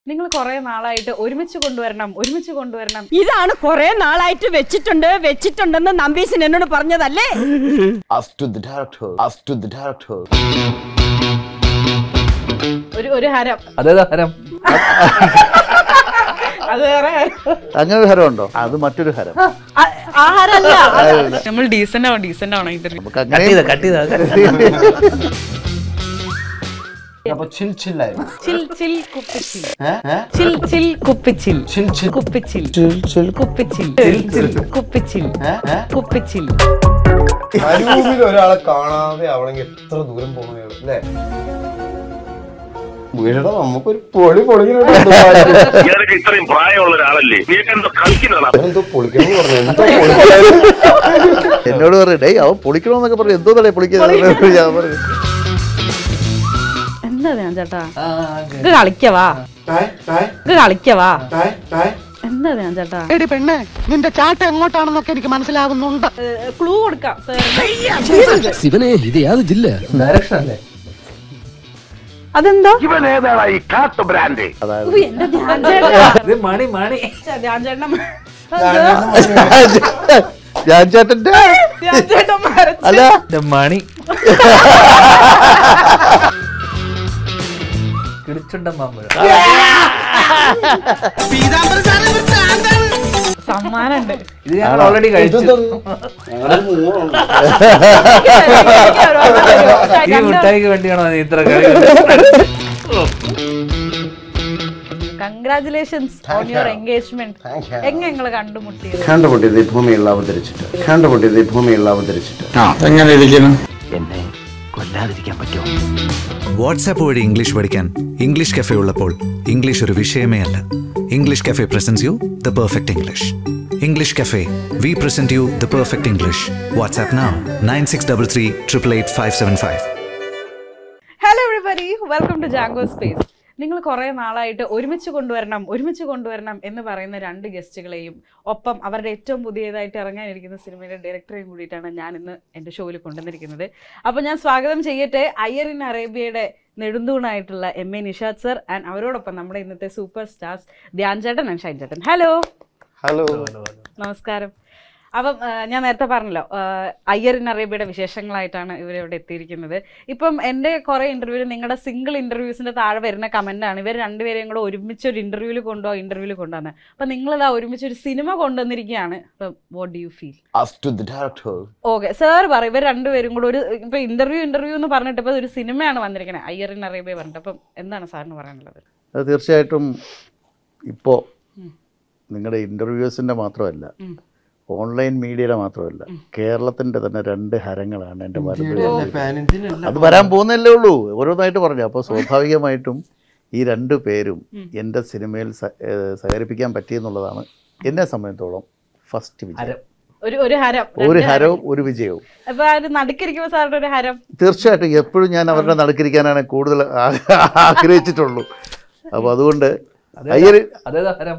നിങ്ങൾ കുറെ നാളായിട്ട് ഒരുമിച്ച് കൊണ്ടുവരണം ഒരുമിച്ച് കൊണ്ടുവരണം ഇതാണ് കുറെ നാളായിട്ട് വെച്ചിട്ടുണ്ട് വെച്ചിട്ടുണ്ടെന്ന് നമ്പീശൻ എന്നോട് പറഞ്ഞതല്ലേ Ask to the director. Ask to the director. ഒരു ഒരു ഹരം അതേതാ ഹരം അത് വേറെ അങ്ങനെ ഒരു ഹരം ഉണ്ടോ അത് മറ്റൊരു ഹരം ആ- ആ ഹരല്ല നമ്മൾ ഡീസന്റ് ആവണം ഡീസന്റ് ആവണം ഇന്റർവ്യൂ നമുക്ക് കട്ട് ചെയ്ത കട്ട് ചെയ്ത അപ്പൊ ചിൽ ചില്ലായിരുന്നു ചിൽ ചിൽ കുപ്പിച്ചിൽ ചിൽ ചിൽ കുപ്പിച്ചിൽ ചിൽ ചിൽ കുപ്പിച്ചിൽ ചിൽ ചിൽ കുപ്പിച്ചിൽ കുപ്പിച്ചിൽ കുപ്പിച്ചിൽ മരുഭൂമിയിൽ ഒരാളെ കാണാതെ ആവണമെങ്കിൽ എത്ര ദൂരം പോകണം അയാൾ അല്ലേ വീഴടാ നമുക്കൊരു പൊളി പൊളിക്കുന്നുണ്ട് ഇയാൾക്ക് ഇത്രയും പ്രായമുള്ള ഒരാളല്ലേ നീക്ക് എന്തോ കളിക്കുന്നതാണ് എന്തോ പൊളിക്കണം പറഞ്ഞു എന്തോ പൊളിക്കണം എന്നോട് പറയും ഡേയ് അവൻ പൊളിക്കണമെന്നൊക്കെ പറഞ്ഞു എന്തോ തടേ പൊളിക്കുന്നത് ഞാൻ പറഞ്ഞു എന്താ ഞാൻ ചേട്ടാ ഇത് കളിക്കവാ ടായ്, ടായ്, ഇത് കളിക്കവാ ടായ്, ടായ്. എന്താ ഞാൻ ചേട്ടാ എടി പെണ്ണെ നിന്റെ ചാട്ട എങ്ങോട്ടാണെന്നൊക്കെ എനിക്ക് മനസ്സിലാകുന്നുണ്ട് ക്ലൂ കൊടുക്കാം സാർ ശിവനെ ഇത് യാതൊരു ജില്ല ഡയറക്ഷൻ അല്ലേ അതെന്താ ഇവൻ ഏതാണ് ഈ കാട്ടു ബ്രാൻഡ് ഉയ്യ്, എന്റെ ധ്യാൻ ചേട്ടാ ഇത് മണി മണി ധ്യാൻ ചേട്ടൻ ഞാൻ ചേട്ടന്റെ ധ്യാൻ ചേട്ടൻ വരച്ച അല്ല ഇത് മണി കിടിച്ചുണ്ടൻ മാമ്പഴം സമ്മാനം ഉണ്ട് ഇത് ഞങ്ങൾ ഓൾറെഡി കഴിച്ചു ഞങ്ങളുടെ മൂന്നുണ്ട്. ഈ മിഠായിക്ക് വേണ്ടിയാണോ നീ ഇത്ര കളി congratulations on your engagement Thank you. എങ്ങനെ നിങ്ങൾ കണ്ടുമുട്ടിയത് കണ്ടുമുട്ടിയത് ഈ ഭൂമിയിൽ അവതരിച്ചിട്ട് കണ്ടുമുട്ടിയത് ഈ ഭൂമിയിൽ അവതരിച്ചിട്ട് എന്നെ കൊല്ലാതിരിക്കാൻ പറ്റുമോ വാട്സാപ്പ് വഴി ഇംഗ്ലീഷ് പഠിക്കാൻ ഇംഗ്ലീഷ് കഫേ ഉള്ളപ്പോൾ ഇംഗ്ലീഷ് ഒരു വിഷയമേ അല്ല English cafe presents you the perfect English English cafe we present you the perfect English WhatsApp now nine six double three triple eight five seven five hello everybody welcome to Jango Space നിങ്ങൾ കുറേ നാളായിട്ട് ഒരുമിച്ച് കൊണ്ടുവരണം ഒരുമിച്ച് കൊണ്ടുവരണം എന്ന് പറയുന്ന രണ്ട് ഗസ്റ്റുകളെയും ഒപ്പം അവരുടെ ഏറ്റവും പുതിയതായിട്ട് ഇറങ്ങാനിരിക്കുന്ന സിനിമയുടെ ഡയറക്ടറെയും കൂടിയിട്ടാണ് ഞാൻ ഇന്ന് എൻ്റെ ഷോയിൽ കൊണ്ടുവന്നിരിക്കുന്നത് അപ്പോൾ ഞാൻ സ്വാഗതം ചെയ്യട്ടെ അയ്യർ ഇൻ അറേബ്യയുടെ നെടുന്തൂണായിട്ടുള്ള M A Nishad sir and അവരോടൊപ്പം നമ്മുടെ ഇന്നത്തെ സൂപ്പർ സ്റ്റാർസ് ധ്യാൻ ചേട്ടൻ ആൻഡ് ഷൈൻ ചേട്ടൻ ഹലോ ഹലോ നമസ്കാരം അപ്പം ആ, ഞാൻ നേരത്തെ പറഞ്ഞല്ലോ ആ, അയ്യർ ഇൻ അറേബ്യയുടെ വിശേഷങ്ങളായിട്ടാണ് ഇവരിവിടെ എത്തിയിരിക്കുന്നത് ഇപ്പം എൻ്റെ കുറേ ഇൻ്റർവ്യൂവിൽ നിങ്ങളുടെ സിംഗിൾ ഇൻ്റർവ്യൂസിൻ്റെ താഴെ വരുന്ന കമൻ്റാണ് ഇവർ രണ്ടുപേരെയും കൂടെ ഒരുമിച്ച് ഒരു ഇൻ്റർവ്യൂവിൽ കൊണ്ടുപോകാം ഇൻ്റർവ്യൂവിൽ കൊണ്ടുവന്ന് അപ്പം നിങ്ങളിതാ ഒരുമിച്ച് ഒരു സിനിമ കൊണ്ടുവന്നിരിക്കുകയാണ് അപ്പം what do you feel Ask to the director. Okay sir പറയും ഇവർ രണ്ടുപേരും കൂടെ ഒരു ഇപ്പം ഇൻ്റർവ്യൂ ഇൻ്റർവ്യൂ എന്ന് പറഞ്ഞിട്ട് ഇപ്പോൾ ഒരു സിനിമയാണ് വന്നിരിക്കുന്നത് അയ്യർ ഇൻ അറേബ്യ പറഞ്ഞിട്ട് അപ്പം എന്താണ് സാറിന് പറയാനുള്ളത് അത് തീർച്ചയായിട്ടും ഇപ്പോൾ നിങ്ങളുടെ ഇൻ്റർവ്യൂസിൻ്റെ മാത്രമല്ല ഉം. ഓൺലൈൻ മീഡിയയുടെ മാത്രമല്ല കേരളത്തിൻ്റെ തന്നെ രണ്ട് ഹരങ്ങളാണ് എൻ്റെ വലത് പാനന്റിനല്ല അത് വരാൻ പോകുന്നല്ലേ ഉള്ളൂ ഓരോന്നായിട്ട് പറഞ്ഞു അപ്പോൾ സ്വാഭാവികമായിട്ടും ഈ രണ്ട് പേരും എൻ്റെ സിനിമയിൽ സ- ഏഹ് സഹകരിപ്പിക്കാൻ പറ്റിയെന്നുള്ളതാണ് എന്നെ സംബന്ധിച്ചോളം ഫസ്റ്റ് വിജയം ഹരം. ഒരു ഒരു ഹരം ഒരു രണ്ട് ഹരവും ഒരു വിജയവും അപ്പൊ ആ ഒരു നടുക്കിരിക്കുമ്പോൾ സാറിന്റെ ഒരു ഹരം തീർച്ചയായിട്ടും എപ്പോഴും ഞാൻ അവരുടെ നടുക്കിരിക്കാനാണ് കൂടുതൽ ആ- ആഗ്രഹിച്ചിട്ടുള്ളൂ അപ്പോൾ അതുകൊണ്ട് അയ്യർ അതേതാ ഹരം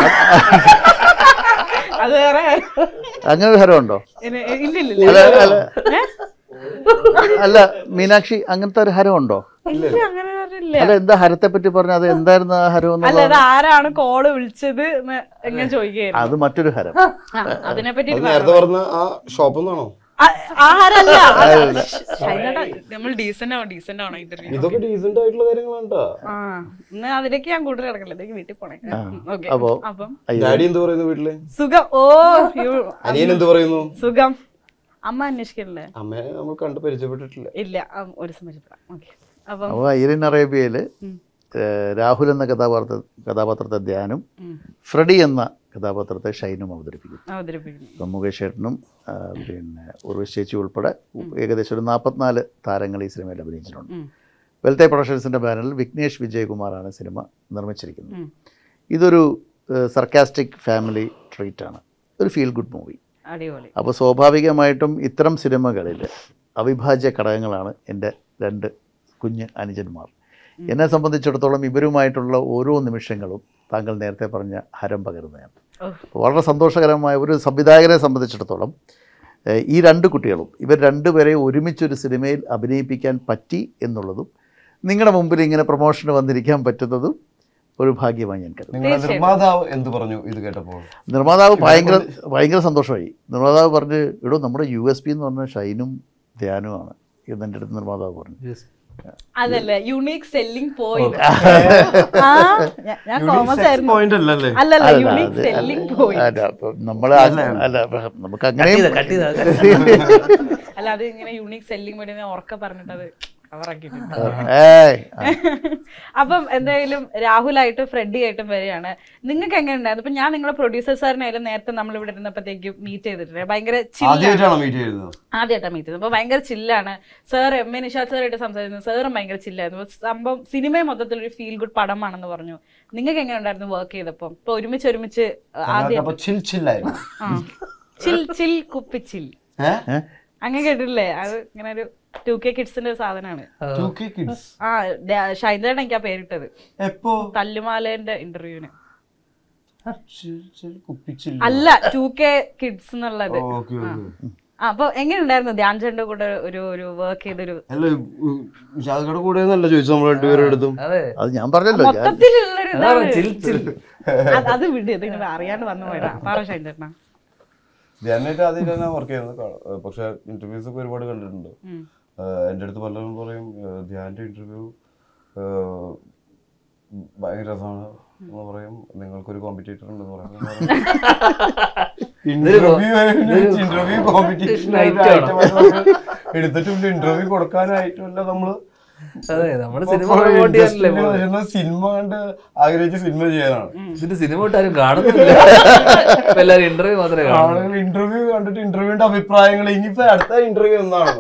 അത് വേറെ അങ്ങനെ ഒരു ഹരമുണ്ടോ ഇല്ല ഇല്ല, ഇല്ല അല്ല അല്ല ഏ? അല്ല മീനാക്ഷി അങ്ങനത്തെ ഒരു ഹരമുണ്ടോ ഇല്ല അങ്ങനെ പറഞ്ഞില്ല അല്ല എന്താ ഹരത്തെ പറ്റി പറഞ്ഞ അത് എന്തായിരുന്നു ആ ഹരം അല്ല എന്നുള്ളത് അത് ആരാണ് കോള് വിളിച്ചത് എന്ന് എങ്ങനെ ചോദിക്കുകയായിരുന്നു അത് മറ്റൊരു ഹരം ആ, അതിനെ പറ്റി അത് നേരത്തെ പറഞ്ഞ ആ ഷോപ്പിൽ നിന്നാണോ ആഹാരല്ല നമ്മൾ ഡീസന്റ് ആവണം ഡീസന്റ് ആവണം ഇന്റർവ്യൂ ഇതൊക്കെ ഡീസന്റ് ആയിട്ടുള്ള കാര്യങ്ങളാണ് ട്ടോ. ആ ഇന്ന് അതിലേക്ക് ഞാൻ കൂടുതൽ കിടക്കില്ല ഇതിലേക്ക് വീട്ടിൽ പോണേ ഓക്കെ അപ്പോ അപ്പം അയ്യോ ഡാഡി എന്ത് പറയുന്നു വീട്ടില് സുഖം ഓ യ്യോ. അനിയൻ എന്ത് പറയുന്നു സുഖം അമ്മ അന്വേഷിക്കണില്ലേ അമ്മേനെ നമ്മൾ കണ്ട് പരിചയപ്പെട്ടിട്ടില്ല ഇല്ല ആ, ഒരു സമയത്ത് ഓക്കെ അപ്പം അപ്പോൾ അയ്യരൻ അറേബ്യയിൽ ഉം. രാഹുൽ എന്ന കഥാപാത്ര കഥാപാത്രത്തെ ധ്യാനും ഉം. ഫ്രെഡി എന്ന കഥാപാത്രത്തെ ഷൈനും അവതരിപ്പിക്കും അവതരിപ്പിക്കുന്നു ഇപ്പം മുകേഷ് ചേട്ടനും ആ, പിന്നെ ഉർവശി ചേച്ചി ഉൾപ്പെടെ ഏകദേശം ഒരു നാൽപ്പത്തിനാല് താരങ്ങൾ ഈ സിനിമയിൽ അഭിനയിച്ചിട്ടുണ്ട് ഉം. വെൽത്തെ പ്രൊഡക്ഷൻസിൻ്റെ ബാനറിൽ വിഘ്നേഷ് വിജയകുമാറാണ് സിനിമ നിർമ്മിച്ചിരിക്കുന്നത് ഉം. ഇതൊരു സർക്കാസ്റ്റിക് ഫാമിലി ട്രീറ്റാണ് ഒരു ഫീൽ ഗുഡ് മൂവി അടിപൊളി അപ്പോൾ സ്വാഭാവികമായിട്ടും ഇത്തരം സിനിമകളിൽ അവിഭാജ്യ ഘടകങ്ങളാണ് എൻ്റെ രണ്ട് കുഞ്ഞ് അനുജന്മാർ എന്നെ സംബന്ധിച്ചിടത്തോളം ഇവരുമായിട്ടുള്ള ഓരോ നിമിഷങ്ങളും താങ്കൾ നേരത്തെ പറഞ്ഞ ഹരം പകരുന്നതാണ് ഓ. വളരെ സന്തോഷകരമായ ഒരു സംവിധായകനെ സംബന്ധിച്ചിടത്തോളം ഏഹ്, ഈ രണ്ട് കുട്ടികളും ഇവർ രണ്ടുപേരെയും ഒരുമിച്ചൊരു സിനിമയിൽ അഭിനയിപ്പിക്കാൻ പറ്റി എന്നുള്ളതും നിങ്ങളുടെ മുമ്പിൽ ഇങ്ങനെ പ്രൊമോഷന് വന്നിരിക്കാൻ പറ്റുന്നതും ഒരു ഭാഗ്യമായി ഞാൻ കരുതുന്നു നിങ്ങളുടെ നിർമ്മാതാവ് എന്ത് പറഞ്ഞു ഇത് കേട്ടപ്പോൾ നിർമ്മാതാവ് ഭയങ്കര ഭയങ്കര സന്തോഷമായി നിർമ്മാതാവ് പറഞ്ഞ് ഇടോ നമ്മുടെ യു എസ് പി എന്ന് പറഞ്ഞ ഷൈനും ധ്യാനുമാണ് എന്ന് എൻ്റെ അടുത്ത് നിർമ്മാതാവ് പറഞ്ഞു അതല്ലേ യുണീക് സെല്ലിംഗ് പോയിന്റ് ആ ഞാൻ- ഞാൻ കോമേഴ്സ് ആയിരുന്നു പോയിന്റ് അല്ലല്ലേ അല്ലല്ല അല്ല, യുണീക് അത് സെല്ലിംഗ് അല്ല, പോയിന്റ് അല്ല അപ്പൊ നമ്മള് ആ- അല്ല അപ്പൊ നമുക്ക് അങ്ങനെ കട്ട് ചെയ്താ അല്ല അത് ഇങ്ങനെ യുണീക് സെല്ലിംഗ് പോയിന്റ് ഞാൻ ഉറക്കെ പറഞ്ഞിട്ടത് കവറാക്കിയിട്ടുണ്ട് ഏയ് അപ്പം എന്തായാലും രാഹുലായിട്ടും ഫ്രെഡി ആയിട്ടും വരികയാണ് നിങ്ങൾക്ക് എങ്ങനെ ഉണ്ടായിരുന്നു ഇപ്പൊ ഞാൻ നിങ്ങളുടെ പ്രൊഡ്യൂസർ സാറിനായാലും നേരത്തെ നമ്മൾ ഇവിടെ ഇരുന്നപ്പോഴത്തേക്കും മീറ്റ് ചെയ്തിട്ടുണ്ട് ഭയങ്കര ചില്ലാണ് ആദ്യമായിട്ടാണോ മീറ്റ് ചെയ്യുന്നത് ആദ്യമായിട്ടാണ് മീറ്റ് ചെയ്തത് അപ്പൊ ഭയങ്കര ചില്ലാണ് സാർ എം എ നിഷാദ് സാറായിട്ട് സംസാരിക്കുന്നത് സാറും ഭയങ്കര ചില്ലായിരുന്നു അപ്പൊ സംഭവം സിനിമ മൊത്തത്തിൽ ഒരു ഫീൽ ഗുഡ് പടമാണെന്ന് പറഞ്ഞു നിങ്ങൾക്ക് എങ്ങനെ ഉണ്ടായിരുന്നു വർക്ക് ചെയ്തപ്പം ഇപ്പൊ ഒരുമിച്ച് ഒരുമിച്ച് ആദ്യം അപ്പൊ ചിൽ ചില്ലായിരുന്നു ആ ചിൽ ചിൽ കുപ്പി ചിൽ ഏഹ് അങ്ങനെ കേട്ടിട്ടില്ലേ അത് ഇങ്ങനെ ഒരു ടു കെ കിഡ്സിന്റെ ഒരു സാധനമാണ് ടു കെ കിഡ്സ് ആ ഷൈന്ദ്രൻ എനിക്ക് ആ പേരിട്ടത് എപ്പോ തല്ലുമാലേന്റെ ഇന്റർവ്യൂവിന് ചിൽ ചിൽ കുപ്പിച്ചിൽ അല്ല ടു കെ കിഡ്സ് എന്നുള്ളത് ഓക്കെ ഓക്കെ ആ, അപ്പൊ എങ്ങനെ ഉണ്ടായിരുന്നു ധ്യാൻ ചന്ദ് കൂടെ ഒരു ഒരു വർക്ക് ചെയ്തൊരു അല്ല ജാതകയുടെ കൂടെ എന്നല്ല ചോദിച്ചു നമ്മൾ രണ്ടുപേരുടെ അടുത്തും അതെ അത് ഞാൻ പറഞ്ഞല്ലോ ഞാൻ മൊത്തത്തിലുള്ളൊരു അതാണ് ഇതാണ് ചിൽ ചിൽ അത് അത് വിട് ഇതിങ്ങനെ അറിയാണ്ട് വന്നു പോയതാ പറ ഷൈന്ദ്രണ്ണ ധ്യാനായിട്ട് ആദ്യം തന്നെ വർക്ക് ചെയ്യുന്നത് കാണാം ഏഹ് പക്ഷെ ഇന്റർവ്യൂസ് ഒക്കെ ഒരുപാട് കണ്ടിട്ടുണ്ട് ഉം. ഏഹ് എൻ്റെ അടുത്ത് പലരും പറയും ഏഹ് ധ്യാൻ്റെ ഇന്റർവ്യൂ ഭയങ്കര രസമാണ് എന്ന് പറയും നിങ്ങൾക്കൊരു കോമ്പറ്റീറ്റർ ഉണ്ടെന്ന് പറയും ഇന്റർവ്യൂ ഇന്റർവ്യൂ കോമ്പറ്റീഷൻ എടുത്തിട്ടില്ല ഇന്റർവ്യൂ കൊടുക്കാനായിട്ടുമല്ല നമ്മള് അതെ നമ്മള് സിനിമ പ്രൊമോട്ട് ചെയ്യാനല്ലേ industry ൽ പോകുന്നത്. വരുന്ന സിനിമ കണ്ട് ആഗ്രഹിച്ച സിനിമ ചെയ്യാനാണ് ഇതിന്റെ സിനിമ ഇട്ട് ആരും കാണുന്നില്ല ഇപ്പൊ എല്ലാരും ഇന്റർവ്യൂ മാത്രമേ കാണുള്ളൂ ആളുകൾ ഇന്റർവ്യൂ കണ്ടിട്ട് ഇന്റർവ്യൂവിന്റെ അഭിപ്രായങ്ങൾ ഇനിയിപ്പോ അടുത്ത ഇന്റർവ്യൂ എന്നാണ്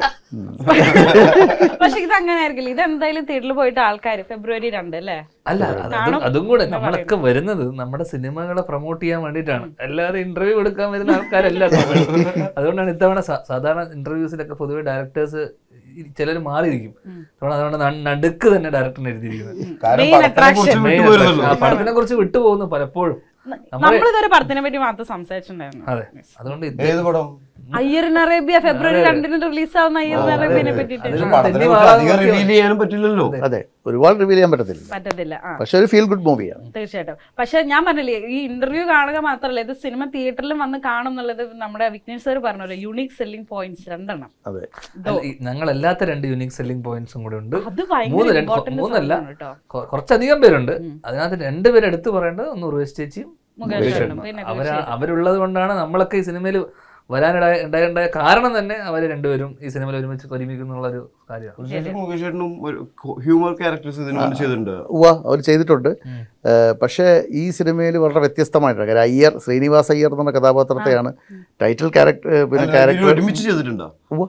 പക്ഷെ ഇത് അങ്ങനെ ആയിരിക്കില്ല ഇത് എന്തായാലും തിയേറ്ററിൽ പോയിട്ട് ആൾക്കാർ ഫെബ്രുവരി രണ്ട് അല്ലേ അല്ല അത് അതും- അതും കൂടെ നമ്മളൊക്കെ വരുന്നത് നമ്മുടെ സിനിമകളെ പ്രൊമോട്ട് ചെയ്യാൻ വേണ്ടിയിട്ടാണ് അല്ലാതെ ഇന്റർവ്യൂ എടുക്കാൻ വരുന്ന ആൾക്കാരല്ല നമ്മൾ. അതുകൊണ്ടാണ് ഇത്തവണ സാ- സാധാരണ ഇന്റർവ്യൂസിലൊക്കെ പൊതുവെ ഡയറക്ടേഴ്സ് ചിലർ മാറിയിരിക്കും അതുകൊണ്ട് അതുകൊണ്ട് ന- നടുക്ക് തന്നെ ഡയറക്ടറിന് എഴുതിയിരിക്കുന്നത് കാരണം Main പടത്തിനെ കുറിച്ച് attraction. വിട്ടുപോരുന്നല്ലോ ആ പടത്തിനെ കുറിച്ച് വിട്ടുപോകുന്നു പലപ്പോഴും നമ്മളെ നമ്മളിതൊരു പടത്തിനെ പറ്റി മാത്രം സംസാരിച്ചിട്ടുണ്ടായിരുന്നു അതെ അതുകൊണ്ട് ഇത് ഏത് പടം അയ്യറിൻ അറേബ്യ ഫെബ്രുവരി രണ്ടിന് റിലീസ് ആവുന്ന അയ്യറിൻ അറേബ്യനെ പറ്റിട്ട് അതിൽ പടത്തിനെ തെന്നി കുറിച്ച് മാറാതെ അധികം നോക്കിയാ റിവീൽ ചെയ്യാനും പറ്റില്ലല്ലോ അതെ ഒരുപാട് റിവീൽ ചെയ്യാൻ പറ്റത്തില്ല പറ്റത്തില്ല ആ പക്ഷെ ഒരു ഫീൽ ഗുഡ് മൂവിയാണ് തീർച്ചയായിട്ടും പക്ഷെ ഞാൻ പറഞ്ഞില്ലേ ഈ ഇന്റർവ്യൂ കാണുക മാത്രമല്ല ഇത് സിനിമ തിയേറ്ററിലും വന്ന് കാണും എന്നുള്ളത് നമ്മുടെ വിഘ്നേഷ് സാർ പറഞ്ഞല്ലോ യുണീക് സെല്ലിംഗ് പോയിന്റ്സ് രണ്ടെണ്ണം അതെ അല്ല, ഈ ഞങ്ങളല്ലാത്ത രണ്ട് യൂണിക് സെല്ലിംഗ് പോയിന്റ്സും കൂടെ ഉണ്ട് അത് മൂന്ന് ഭയങ്കര രണ്ട് ഇമ്പോർട്ടന്റ് മൂന്നല്ല കേട്ടോ കൊ- കുറച്ചധികം പേരുണ്ട് അതിനകത്ത് രണ്ടുപേര് എടുത്തു പറയേണ്ടത് ഒന്ന് ഉർവേശ് ചേച്ചിയും മുകേഷ് മുകേഷ് ചേട്ടനും. ചേട്ടനും. പിന്നെ അവരാ തീർച്ചയായിട്ടും. അവരുള്ളത് കൊണ്ടാണ് നമ്മളൊക്കെ ഈ സിനിമയിൽ വരാനിടായ ഉണ്ടായ കാരണം തന്നെ അവര് രണ്ടുപേരും ഈ സിനിമയിൽ ഒരുമിച്ച് ഒരുമിക്കുന്നുള്ള ഒരു കാര്യമാണ് തീർച്ചയായിട്ടും മുകേഷ് ചേട്ടനും ഒരു ഹ്യൂമർ ക്യാരക്ടേഴ്സ് ഇതിനു മുമ്പ് ചെയ്തിട്ടുണ്ട് ഉവ്വ അവർ ചെയ്തിട്ടുണ്ട് ഏഹ് പക്ഷേ ഈ സിനിമയിൽ വളരെ വ്യത്യസ്തമായിട്ടാണ് കാര്യം അയ്യർ ശ്രീനിവാസ് അയ്യർ എന്ന കഥാപാത്രത്തെയാണ് ടൈറ്റിൽ ക്യാരക്ടർ പിന്നെ ഇവര് ക്യാരക്ടർ ഒരുമിച്ച് ചെയ്തിട്ടുണ്ടോ ഉവ്വ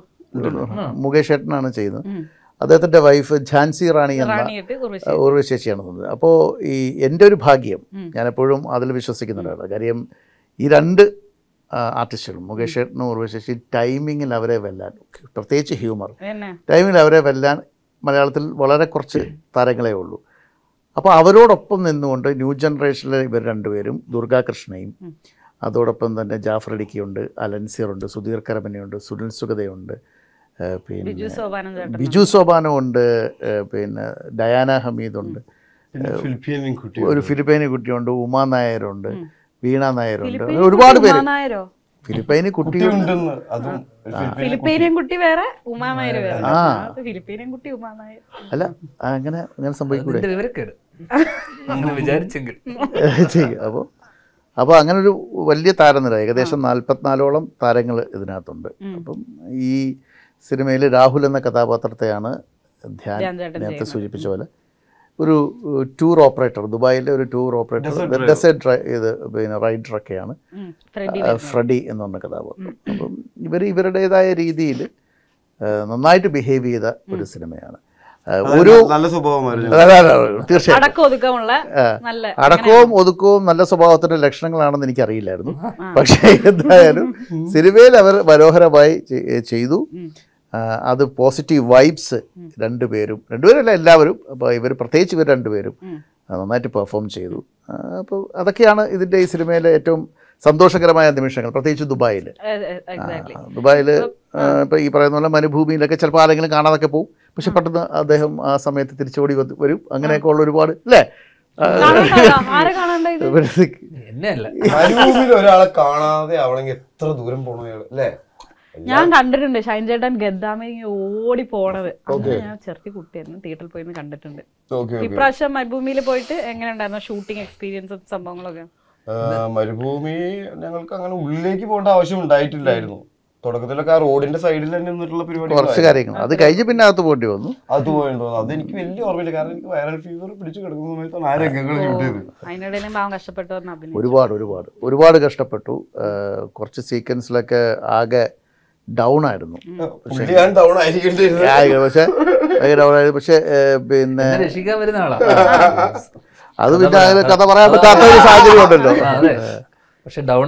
മുകേഷ് ഏട്ടനാണ് ചെയ്യുന്നത് അദ്ദേഹത്തിൻ്റെ വൈഫ് ഝാൻസി റാണി എന്ന റാണിയായിട്ട് ഉർവശി ഉർവ ചേച്ചിയാണ് തന്നത് അപ്പോൾ ഈ എൻ്റെ ഒരു ഭാഗ്യം ഞാനെപ്പോഴും അതിൽ വിശ്വസിക്കുന്നുണ്ടാണ് കാര്യം ഈ രണ്ട് ആ, ആർട്ടിസ്റ്റുകളും മുകേഷ് ഏട്ടനും ഉർവ ചേച്ചി ടൈമിങ്ങിൽ അവരെ വെല്ലാൻ പ്രത്യേകിച്ച് ഹ്യൂമർ തന്നെ ടൈമിൽ അവരെ വെല്ലാൻ മലയാളത്തിൽ വളരെ കുറച്ച് താരങ്ങളേ ഉള്ളൂ അപ്പോൾ അവരോടൊപ്പം നിന്നുകൊണ്ട് ന്യൂ ജനറേഷനിലെ ഇവർ രണ്ടുപേരും ദുർഗാകൃഷ്ണയും അതോടൊപ്പം തന്നെ ജാഫർ ഇടുക്കിയുണ്ട് അലൻസിയറുണ്ട് സുധീർ കരമനയുണ്ട് സുനിൽ സുഗതയുണ്ട് ഏഹ് ബിജു പിന്നെ സോപാനം ചേട്ടൻ ബിജു സോപാനുണ്ട് ഏഹ് പിന്നെ ഡയാന ഹമീദുണ്ട് പിന്നെ ഫിലിപ്പീനിയൻ കുട്ടി ഒരു ഫിലിപ്പൈനി കുട്ടിയുണ്ട് ഉമാ നായരുണ്ട് വീണ നായരുണ്ട് ഫിലിപ്പീനിയൻ അങ്ങനെ ഒരുപാട് കുട്ടി പേര് ഉമാനായരോ ഫിലിപ്പൈനി കുട്ടി കുട്ടിയുണ്ട് ഉണ്ടെന്ന് അതും ഒരു ഫിലിപ്പീനിയൻ ഫിലിപ്പീനിയൻ കുട്ടി വേറെ ഉമാനായർ വേറെ ആ. അത് ഫിലിപ്പീനിയൻ കുട്ടി ഉമാനായർ അല്ല അങ്ങനെ അങ്ങനെ സംഭവിക്കൂടെ അതിന്റെ വിവരക്കേട് അങ്ങനെ വിചാരിച്ചെങ്കിൽ ചെയ്യും അപ്പോൾ അപ്പോൾ അങ്ങനെ ഒരു വലിയ താരനിര ഏകദേശം നാൽപ്പത്തിനാലോളം താരങ്ങൾ ഇതിനകത്തുണ്ട് അപ്പം ഈ സിനിമയിൽ രാഹുൽ എന്ന കഥാപാത്രത്തെയാണ് ധ്യാൻ ധ്യാൻ ചേട്ടൻ നേരത്തെ ചെയ്യുന്നത്. സൂചിപ്പിച്ച പോലെ ഒരു ടൂർ ഓപ്പറേറ്റർ ദുബായിലെ ഒരു tour operator Desert driver. Desert ഇത് പിന്നെ റൈഡറൊക്കെയാണ് ഉം. ഫ്രെഡി ആ, ഫ്രെഡി എന്ന് പറഞ്ഞ കഥാപാത്രം അപ്പം ഇവർ ഇവരുടേതായ രീതിയിൽ നന്നായിട്ട് ബിഹേവ് ചെയ്ത ഒരു സിനിമയാണ് ആ, ഒരു നല്ല സ്വഭാവമായിരുന്നു അല്ല, അല്ല, അല്ല, തീർച്ചയായിട്ടും അടക്കം ഒതുക്കമുള്ള നല്ല അടക്കവും ഒതുക്കവും നല്ല സ്വഭാവത്തിന്റെ ലക്ഷണങ്ങളാണെന്ന് എനിക്കറിയില്ലായിരുന്നു പക്ഷേ എന്തായാലും സിനിമയിൽ അവർ മനോഹരമായി ചെ- ചെയ്തു ആ, അത് പോസിറ്റീവ് വൈബ്സ് രണ്ടുപേരും രണ്ടുപേരല്ല എല്ലാവരും അപ്പോൾ ഇവർ പ്രത്യേകിച്ച് ഇവർ രണ്ടുപേരും ആ, നന്നായിട്ട് പെർഫോം ചെയ്തു അപ്പോൾ അതൊക്കെയാണ് ഇതിൻ്റെ ഈ സിനിമയിലെ ഏറ്റവും സന്തോഷകരമായ നിമിഷങ്ങൾ പ്രത്യേകിച്ച് ദുബായിൽ എക്സാക്ട്ലി ദുബായിൽ ഇപ്പോൾ ഈ പറയുന്ന പോലെ മരുഭൂമിയിലൊക്കെ ചിലപ്പോൾ ആരെങ്കിലും കാണാതൊക്കെ പോകും പക്ഷെ പെട്ടെന്ന് അദ്ദേഹം ആ സമയത്ത് തിരിച്ചോടി വന്ന് വരും അങ്ങനെയൊക്കെ ഉള്ള ഒരുപാട് അല്ലേ കാണാണ്ടായോ? ആരെ കാണാണ്ടായത് എന്നെ അല്ല മരുഭൂമിയിൽ ഒരാളെ കാണാതെ ആവണമെങ്കിൽ എത്ര ദൂരം പോകണം അയാള് അല്ലേ ഞാൻ കണ്ടിട്ടുണ്ട് ഷൈൻ ചേട്ടൻ ഗദ്ദാമ ഓടി പോണത് അന്ന് ഞാൻ ചെറുത്തി കുട്ടിയായിരുന്നു തിയേറ്ററിൽ പോയി നിന്ന് കണ്ടിട്ടുണ്ട് ഓക്കെ ഓക്കെ ഇപ്രാവശ്യം മരുഭൂമിയിൽ പോയിട്ട് എങ്ങനെ ഉണ്ടായിരുന്നു ഷൂട്ടിംഗ് എക്സ്പീരിയൻസും സംഭവങ്ങളൊക്കെ മരുഭൂമി ഞങ്ങൾക്ക് അങ്ങനെ ഉള്ളിലേക്ക് പോകേണ്ട ആവശ്യം ഉണ്ടായിട്ടില്ലായിരുന്നു തുടക്കത്തിലൊക്കെ ആ റോഡിന്റെ സൈഡിൽ തന്നെ നിന്നിട്ടുള്ള കുറച്ച് പരിപാടി കാര്യങ്ങൾ അത് കഴിഞ്ഞ് പിന്നെ അകത്ത് പോകേണ്ടി വന്നു അത് പോയിട്ടോ അത് എനിക്ക് വലിയ ഓർമ്മയില്ല കാരണം എനിക്ക് വൈറൽ ഫീവർ പിടിച്ചു കിടക്കുന്ന സമയത്താണ് ആ രംഗങ്ങൾ ഷൂട്ട് ചെയ്തത് അതിനിടയിലും പാവം കഷ്ടപ്പെട്ടു വന്ന് അഭിനയിച്ചു ഒരുപാട് ഒരുപാട് ഒരുപാട് കഷ്ടപ്പെട്ടു ആ, കുറച്ച് സീക്വൻസിലൊക്കെ ആകെ ഡൗൺ ആയിരുന്നു പുള്ളി ഞാൻ ഡൗൺ ആയിരിക്കേണ്ടിയിരുന്നത് ആകെ പക്ഷെ ഭയങ്കര down ആയിരുന്നു പക്ഷെ ഏ, പിന്നെ എന്നെ രക്ഷിക്കാൻ വരുന്ന ആളാ അത് പിന്നെ അങ്ങനെ കഥ പറയാൻ പറ്റാത്ത ഒരു സാഹചര്യം ഉണ്ടല്ലോ ആ, അതെ പക്ഷെ ഡൗൺ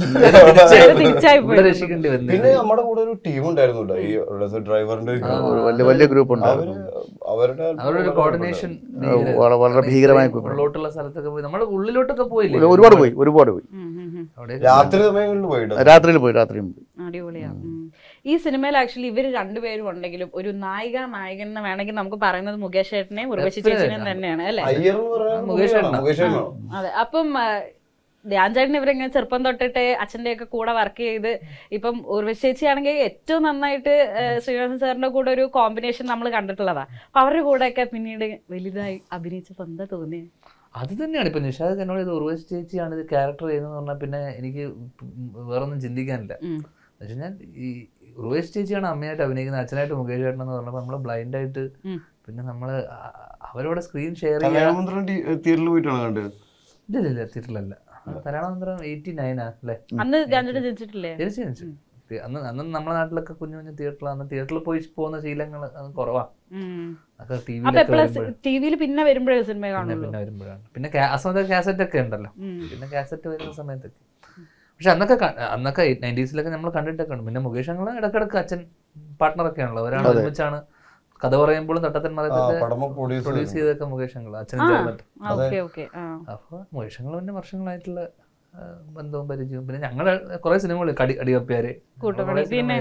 തിരിച്ചായി പോയി. രക്ഷിക്കേണ്ടി വന്നു പിന്നെ നമ്മുടെ കൂടെ ഒരു ടീം ഉണ്ടായിരുന്നു കേട്ടോ ഈ ഡ്രൈവറിന്റെ ഒരു team. ഒരു വലിയ വലിയ ഗ്രൂപ്പ് അവര് ഉണ്ടായിരുന്നു അവരുടെ അവരുടെ ഒരു കോർഡിനേഷൻ വളരെ- വളരെ ഭീകരമായ group. ഉള്ളിലോട്ടുള്ള സ്ഥലത്തൊക്കെ പോയി നമ്മുടെ ഉള്ളിലോട്ടൊക്കെ പോയില്ലേ ഒരുപാട് പോയി ഒരുപാട് പോയി ഉം, ഉം, ഉം. അവിടെ രാത്രി സമയങ്ങളിൽ പോയിട്ട് രാത്രിയിൽ പോയി രാത്രിയിൽ പോയി അടിപൊളിയാ ഉം. ഈ സിനിമയിൽ ആക്ച്വലി ഇവർ രണ്ടുപേരും ഉണ്ടെങ്കിലും ഒരു നായിക നായകൻ എന്ന് വേണമെങ്കിൽ നമുക്ക് പറയുന്നത് മുകേഷ് ചേട്ടനെയും ഉർവശി ചേച്ചിനെയും തന്നെയാണ് അല്ലേ അയ്യർ എന്ന് പറയുന്നത് മുകേഷ് മുകേഷ് ഏട്ടനാ. മുകേഷ് ഏട്ടനാ. അതെ അപ്പം ആ, ധ്യാൻ ചേട്ടൻ ഇവരിങ്ങനെ ചെറുപ്പം തൊട്ടിട്ട് അച്ഛൻ്റെ ഒക്കെ കൂടെ വർക്ക് ചെയ്ത് ഇപ്പം ഉർവശി ചേച്ചി ആണെങ്കിൽ ഏറ്റവും നന്നായിട്ട് ആ, ശ്രീനിവാസൻ സാറിന്റെ കൂടെ ഒരു കോമ്പിനേഷൻ നമ്മൾ കണ്ടിട്ടുള്ളതാ അപ്പൊ അവരുടെ കൂടെയൊക്കെ പിന്നീട് വലുതായി അഭിനയിച്ചപ്പോ എന്താ തോന്നിയത് അത് തന്നെയാണ് ഇപ്പൊ നിഷാദ് എന്നോട് ഇത് ഉർവശി ചേച്ചിയാണ് ഇത് ക്യാരക്ടർ ചെയ്യുന്നത് പറഞ്ഞാൽ പിന്നെ എനിക്ക് വേറൊന്നും ചിന്തിക്കാനില്ല ഉം. എന്ന് വെച്ചാൽ ഈ ഉർവശി ചേച്ചിയാണ് അമ്മയായിട്ട് അഭിനയിക്കുന്നത് അച്ഛനായിട്ട് മുകേഷ് ചേട്ടൻ എന്ന് പറഞ്ഞപ്പോൾ നമ്മൾ ബ്ലൈൻഡ് ആയിട്ട് ഉം. പിന്നെ നമ്മൾ അവരോട് സ്ക്രീൻ ഷെയർ ചെയ്യാൻ കല്യാണമന്ത്രം തിയേറ്ററിൽ പോയിട്ടാണ് കണ്ടത് ഇല്ല ഇല്ല എത്തിയിട്ടില്ല കല്യാണമന്ത്രം എയ്റ്റി നയനാ അല്ലേ അന്ന് ധ്യാൻ ചേട്ടൻ ജനിച്ചിട്ടില്ലേ ജനിച്ചു ജനിച്ചു തി- അന്ന് അന്ന് നമ്മുടെ നാട്ടിലൊക്കെ കുഞ്ഞു കുഞ്ഞു തിയേറ്ററിൽ അന്ന് തിയേറ്ററിൽ പോയി പോകുന്ന ശീലങ്ങൾ കുറവാ ഉം. അതൊക്കെ ടി അപ്പൊ വിയിലൊക്കെ എപ്പോഴാ വരുമ്പോഴാണ് ടി വിയിൽ പിന്നെ വരുമ്പോഴേ സിനിമ പിന്നെ കാണുള്ളൂ പിന്നെ വരുമ്പോഴാണ് പിന്നെ കാ- ആ സമയത്ത് കാസറ്റ് ഒക്കെ ഉണ്ടല്ലോ ഉം. പിന്നെ കാസറ്റ് വരുന്ന സമയത്തൊക്കെ പക്ഷെ അന്നൊക്കെ ക- അന്നൊക്കെ നയൻറ്റീസിലൊക്കെ നമ്മൾ കണ്ടിട്ടൊക്കെ ഉണ്ട് പിന്നെ മുകേഷ് ഞങ്ങൾ ഇടക്കിടക്ക് അച്ഛൻ പാർട്ട്ണറൊക്കെ ആണല്ലോ ഒരാൾ ഒരുമിച്ചാണ് കഥ പറയുമ്പോഴും തട്ടത്തൻ ആ മറയത്തൊക്കെ പടം പ്രൊഡ്യൂസ് പ്രൊഡ്യൂസ് ചെയ്തൊക്കെ മുകേഷ് ഞങ്ങൾ അച്ഛനും ആ ചേർന്നിട്ട് ഓക്കെ ഓക്കെ ആ അപ്പോൾ മുകേഷ് ഞങ്ങൾ പിന്നെ വർഷങ്ങളായിട്ടുള്ള ആ, ബന്ധവും പരിചയവും പിന്നെ ഞങ്ങൾ കുറെ സിനിമകൾ കടി അടികപ്പിയാര് കൂട്ടുപണി, പിന്നെ,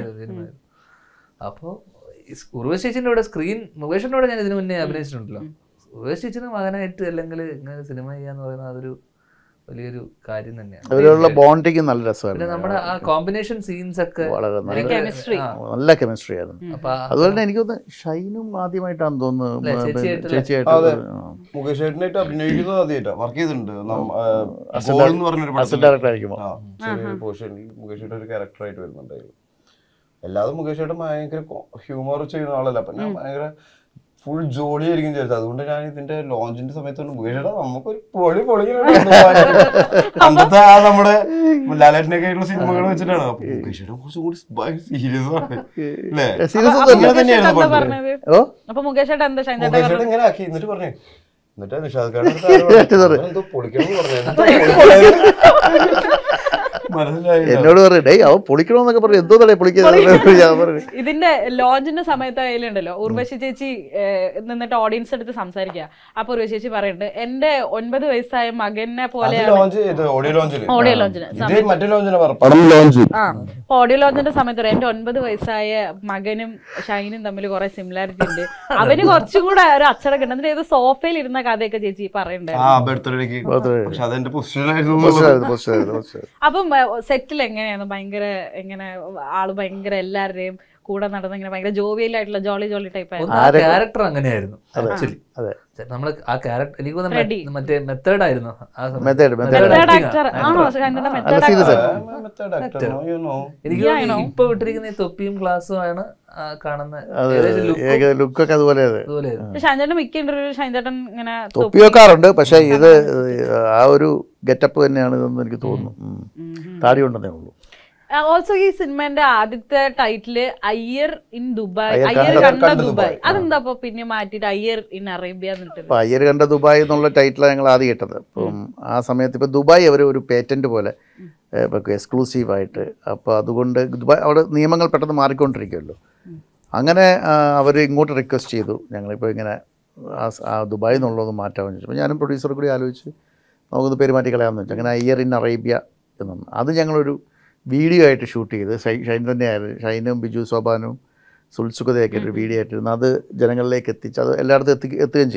അപ്പോൾ ഉർവശി ചേച്ചിന്റെ കൂടെ സ്ക്രീൻ മുകേഷിന്റെ കൂടെ ഞാൻ ഇതിനു മുന്നേ അഭിനയിച്ചിട്ടുണ്ടല്ലോ ഉർവശി ചേച്ചിയുടെ മകനായിട്ട് അല്ലെങ്കിൽ ഇങ്ങനെ സിനിമ ചെയ്യാന്ന് പറയുന്നത് അതൊരു വലിയൊരു കാര്യം തന്നെയാണ് അവരുള്ള ബോണ്ടിങ് നല്ല പിന്നെ രസമായിരുന്നു നമ്മുടെ ആ കോമ്പിനേഷൻ സീൻസ് ഒക്കെ വളരെ നല്ല chemistry. ആ, നല്ല കെമിസ്ട്രി ആയിരുന്നു അപ്പൊ ആ- അതുപോലെ തന്നെ എനിക്ക് തോന്നുന്നു ഷൈനും ആദ്യമായിട്ടാണ് തോന്നുന്നു അല്ലേ, ചേച്ചിയായിട്ടല്ലേ? ചേച്ചിയായിട്ട് അതെ. ആ. മുകേഷ് ഏട്ടനായിട്ട് അഭിനയിക്കുന്നത് ആദ്യമായിട്ടാ വർക്ക് ചെയ്തിട്ടുണ്ട് നം- ആ, ബോൾ എന്ന് പറഞ്ഞൊരു അസിസ്റ്റന്റ് പടത്തിൽ ഡയറക്ടർ ആയിരിക്കുമ്പോൾ ആ ചെറിയൊരു പോർഷൻ മുകേഷ് ഏട്ടൻ ഒരു ക്യാരക്ടറായിട്ട് വരുന്നുണ്ടായിരുന്നു എല്ലാതും മുകേഷ് ഏട്ടൻ ഭയങ്കര ഹ്യൂമർ ചെയ്യുന്ന ആളല്ല അപ്പൊ ഞാൻ ഭയങ്കര ഫുൾ ജോളി ആയിരിക്കും വിചാരിച്ചത് അതുകൊണ്ട് ഞാൻ ഇതിന്റെ ലോഞ്ചിന്റെ സമയത്ത് പറഞ്ഞു, മുകേഷ് ഏട്ടാ നമുക്കൊരു പൊളി പൊളി അന്നത്തെ ആ നമ്മുടെ ലാലേട്ടനൊക്കെ ആയിട്ടുള്ള സിനിമകൾ വെച്ചിട്ടാണ് അപ്പൊ മുകേഷ് ഏട്ടൻ കുറച്ചും കൂടി സീരിയസ് ആണ് അല്ലേ സീരിയസ് അപ്പൊ ഇങ്ങനെ മുകേഷ് തന്നെയായിരുന്നു ചേട്ടൻ എന്താ പണ്ട്. പറഞ്ഞത് ഓ അപ്പൊ മുകേഷ് ചേട്ടൻ എന്താ ഷൈൻ ചേട്ടൻ മുകേഷ് ഏട്ടൻ ഇങ്ങനെ ആക്കി എന്നിട്ട് പറഞ്ഞു എന്നിട്ട് നിഷാദ് ഖാൻ എന്തോ പൊളിക്കണം എന്ന് പറഞ്ഞു എന്തോ പൊളിക്കണം? മനസ്സിലായില്ല എന്നോട് പറയും ഡേയ് അവൻ പൊളിക്കണമെന്നൊക്കെ പറഞ്ഞു എന്തോ തടേ പൊളിക്കുന്നത് ഞാൻ പറഞ്ഞു ഇതിന്റെ ലോഞ്ചിന്റെ സമയത്ത് അതിലുണ്ടല്ലോ ഉർവശി ചേച്ചി ഏഹ്, നിന്നിട്ട് ഓഡിയൻസ് എടുത്ത് സംസാരിക്കുക അപ്പൊ ഉർവശി ചേച്ചി പറയുന്നുണ്ട് എന്റെ ഒൻപത് വയസ്സായ മകനെ അത് പോലെയാണ് ലോഞ്ച് ചെയ്ത് ഓഡിയോ ലോഞ്ചില് ഓഡിയോ ലോഞ്ചിന് ഇത് മറ്റേ ലോഞ്ചിന് പടം ലോഞ്ച് ആ അപ്പൊ ഓഡിയോ ലോഞ്ചിന്റെ സമയത്ത് പറയാം, എന്റെ ഒൻപത് വയസ്സായ മകനും ഷൈനും തമ്മിൽ കുറെ സിമിലാരിറ്റി ഉണ്ട് അവന് കുറച്ചും കൂടെ ഒരു അച്ചടക്കം ഉണ്ട് എന്നിട്ട് ഏത് സോഫയിൽ ഇരുന്ന കഥയൊക്കെ ചേച്ചി ആ പറയണ്ടായിരുന്നു ബർത്ത്ഡേക്ക് Birthday. പക്ഷെ അതെന്റെ പൊസിഷനായിരുന്നു പോസ്റ്റായിരുന്നു പോസ്റ്റായിരുന്നു പോസ്റ്റായിരുന്നു അപ്പം സെറ്റിൽ എങ്ങനെയായിരുന്നു ഭയങ്കര എങ്ങനെ ആള് ഭയങ്കര എല്ലാവരുടെയും കൂടെ നടന്ന് ഇങ്ങനെ ഭയങ്കര ജോവിയലായിട്ടുള്ള ജോളി ജോളി ടൈപ്പ് ആയിരുന്നു ആരെ- ക്യാരക്ടർ അങ്ങനെയായിരുന്നു ആക്ച്വലി അതെ. നമ്മൾ ആ ക്യാരക്ടർ എനിക്ക് തോന്നുന്നു Freddy. മെ- മറ്റേ മെത്തേഡ് ആയിരുന്നു ആ സമയത്ത്. Method, method. Method method acting ആ. ആക്ടർ ആണോ ഷൈൻ്റെ അല്ല, മെത്തേഡ് serious ആക്ടർ ആയിരുന്നു. എനിക്ക് Yeah, I തോന്നുന്നു know. ഇപ്പൊ വിട്ടിരിക്കുന്ന ഈ തൊപ്പിയും ഗ്ലാസ്സും ആണ് ആ കാണുന്ന അത് ഏകദേശം look ഉം ഏക ലുക്കൊക്കെ അതുപോലെ അതെ അതുപോലെയായിരുന്നു. ഷൈൻചേട്ടൻ മിക്ക ഇന്റർവ്യൂ ഷൈൻചേട്ടൻ ഇങ്ങനെ തൊപ്പി- തൊപ്പി വെക്കാറുണ്ട് പക്ഷെ ഇത് ആ ഒരു ഗെറ്റപ്പ് തന്നെയാണ് ഇതെന്ന് എനിക്ക് തോന്നുന്നു ഉം. താടി ഉണ്ടെന്നേ ഉള്ളൂ ഓൾസോ ഈ സിനിമന്റെ ആദ്യത്തെ ടൈറ്റില് അയ്യർ ഇൻ ദുബായ് അയ്യർ അയ്യർ കണ്ട- കണ്ട കണ്ട ദുബായ് ദുബായ്. അതെന്താ അപ്പൊ പിന്നെ മാറ്റിട്ട് അയ്യർ ഇൻ അറേബ്യ എന്നിട്ട് അപ്പോൾ അയ്യർ കണ്ട ദുബായ് എന്നുള്ള ടൈറ്റിലാണ് ഞങ്ങൾ ആദ്യം കേട്ടത് അപ്പം ആ സമയത്ത് ഇപ്പോൾ ദുബായ് അവർ ഒരു പേറ്റന്റ് പോലെ ഇപ്പോൾ എക്സ്ക്ലൂസീവായിട്ട് അപ്പോൾ അതുകൊണ്ട് ദുബായ് അവിടെ നിയമങ്ങൾ പെട്ടെന്ന് മാറിക്കൊണ്ടിരിക്കുമല്ലോ അങ്ങനെ അവർ ഇങ്ങോട്ട് റിക്വസ്റ്റ് ചെയ്തു ഞങ്ങളിപ്പോൾ ഇങ്ങനെ ആ സ- ആ ദുബായ് എന്നുള്ളത് മാറ്റാമെന്ന് ചോദിച്ചു അപ്പോൾ ഞാനും പ്രൊഡ്യൂസർ കൂടി ആലോചിച്ച് നമുക്കൊന്ന് പേര് മാറ്റി കളയാമെന്ന് വെച്ചു അങ്ങനെ അയ്യർ ഇൻ അറേബ്യ എന്നാണ് അത് ഞങ്ങളൊരു വീഡിയോ ആയിട്ട് ഷൂട്ട് ചെയ്ത് ഷൈ ഷൈൻ തന്നെയായിരുന്നു ഷൈനും ബിജു സോബാനും സുൽസുഖതയൊക്കെ ഒരു വീഡിയോ ആയിട്ടിരുന്നു അത് ജനങ്ങളിലേക്ക് എത്തിച്ച് അത് എല്ലായിടത്തും എത്തി എത്തുകയും ചെയ്തു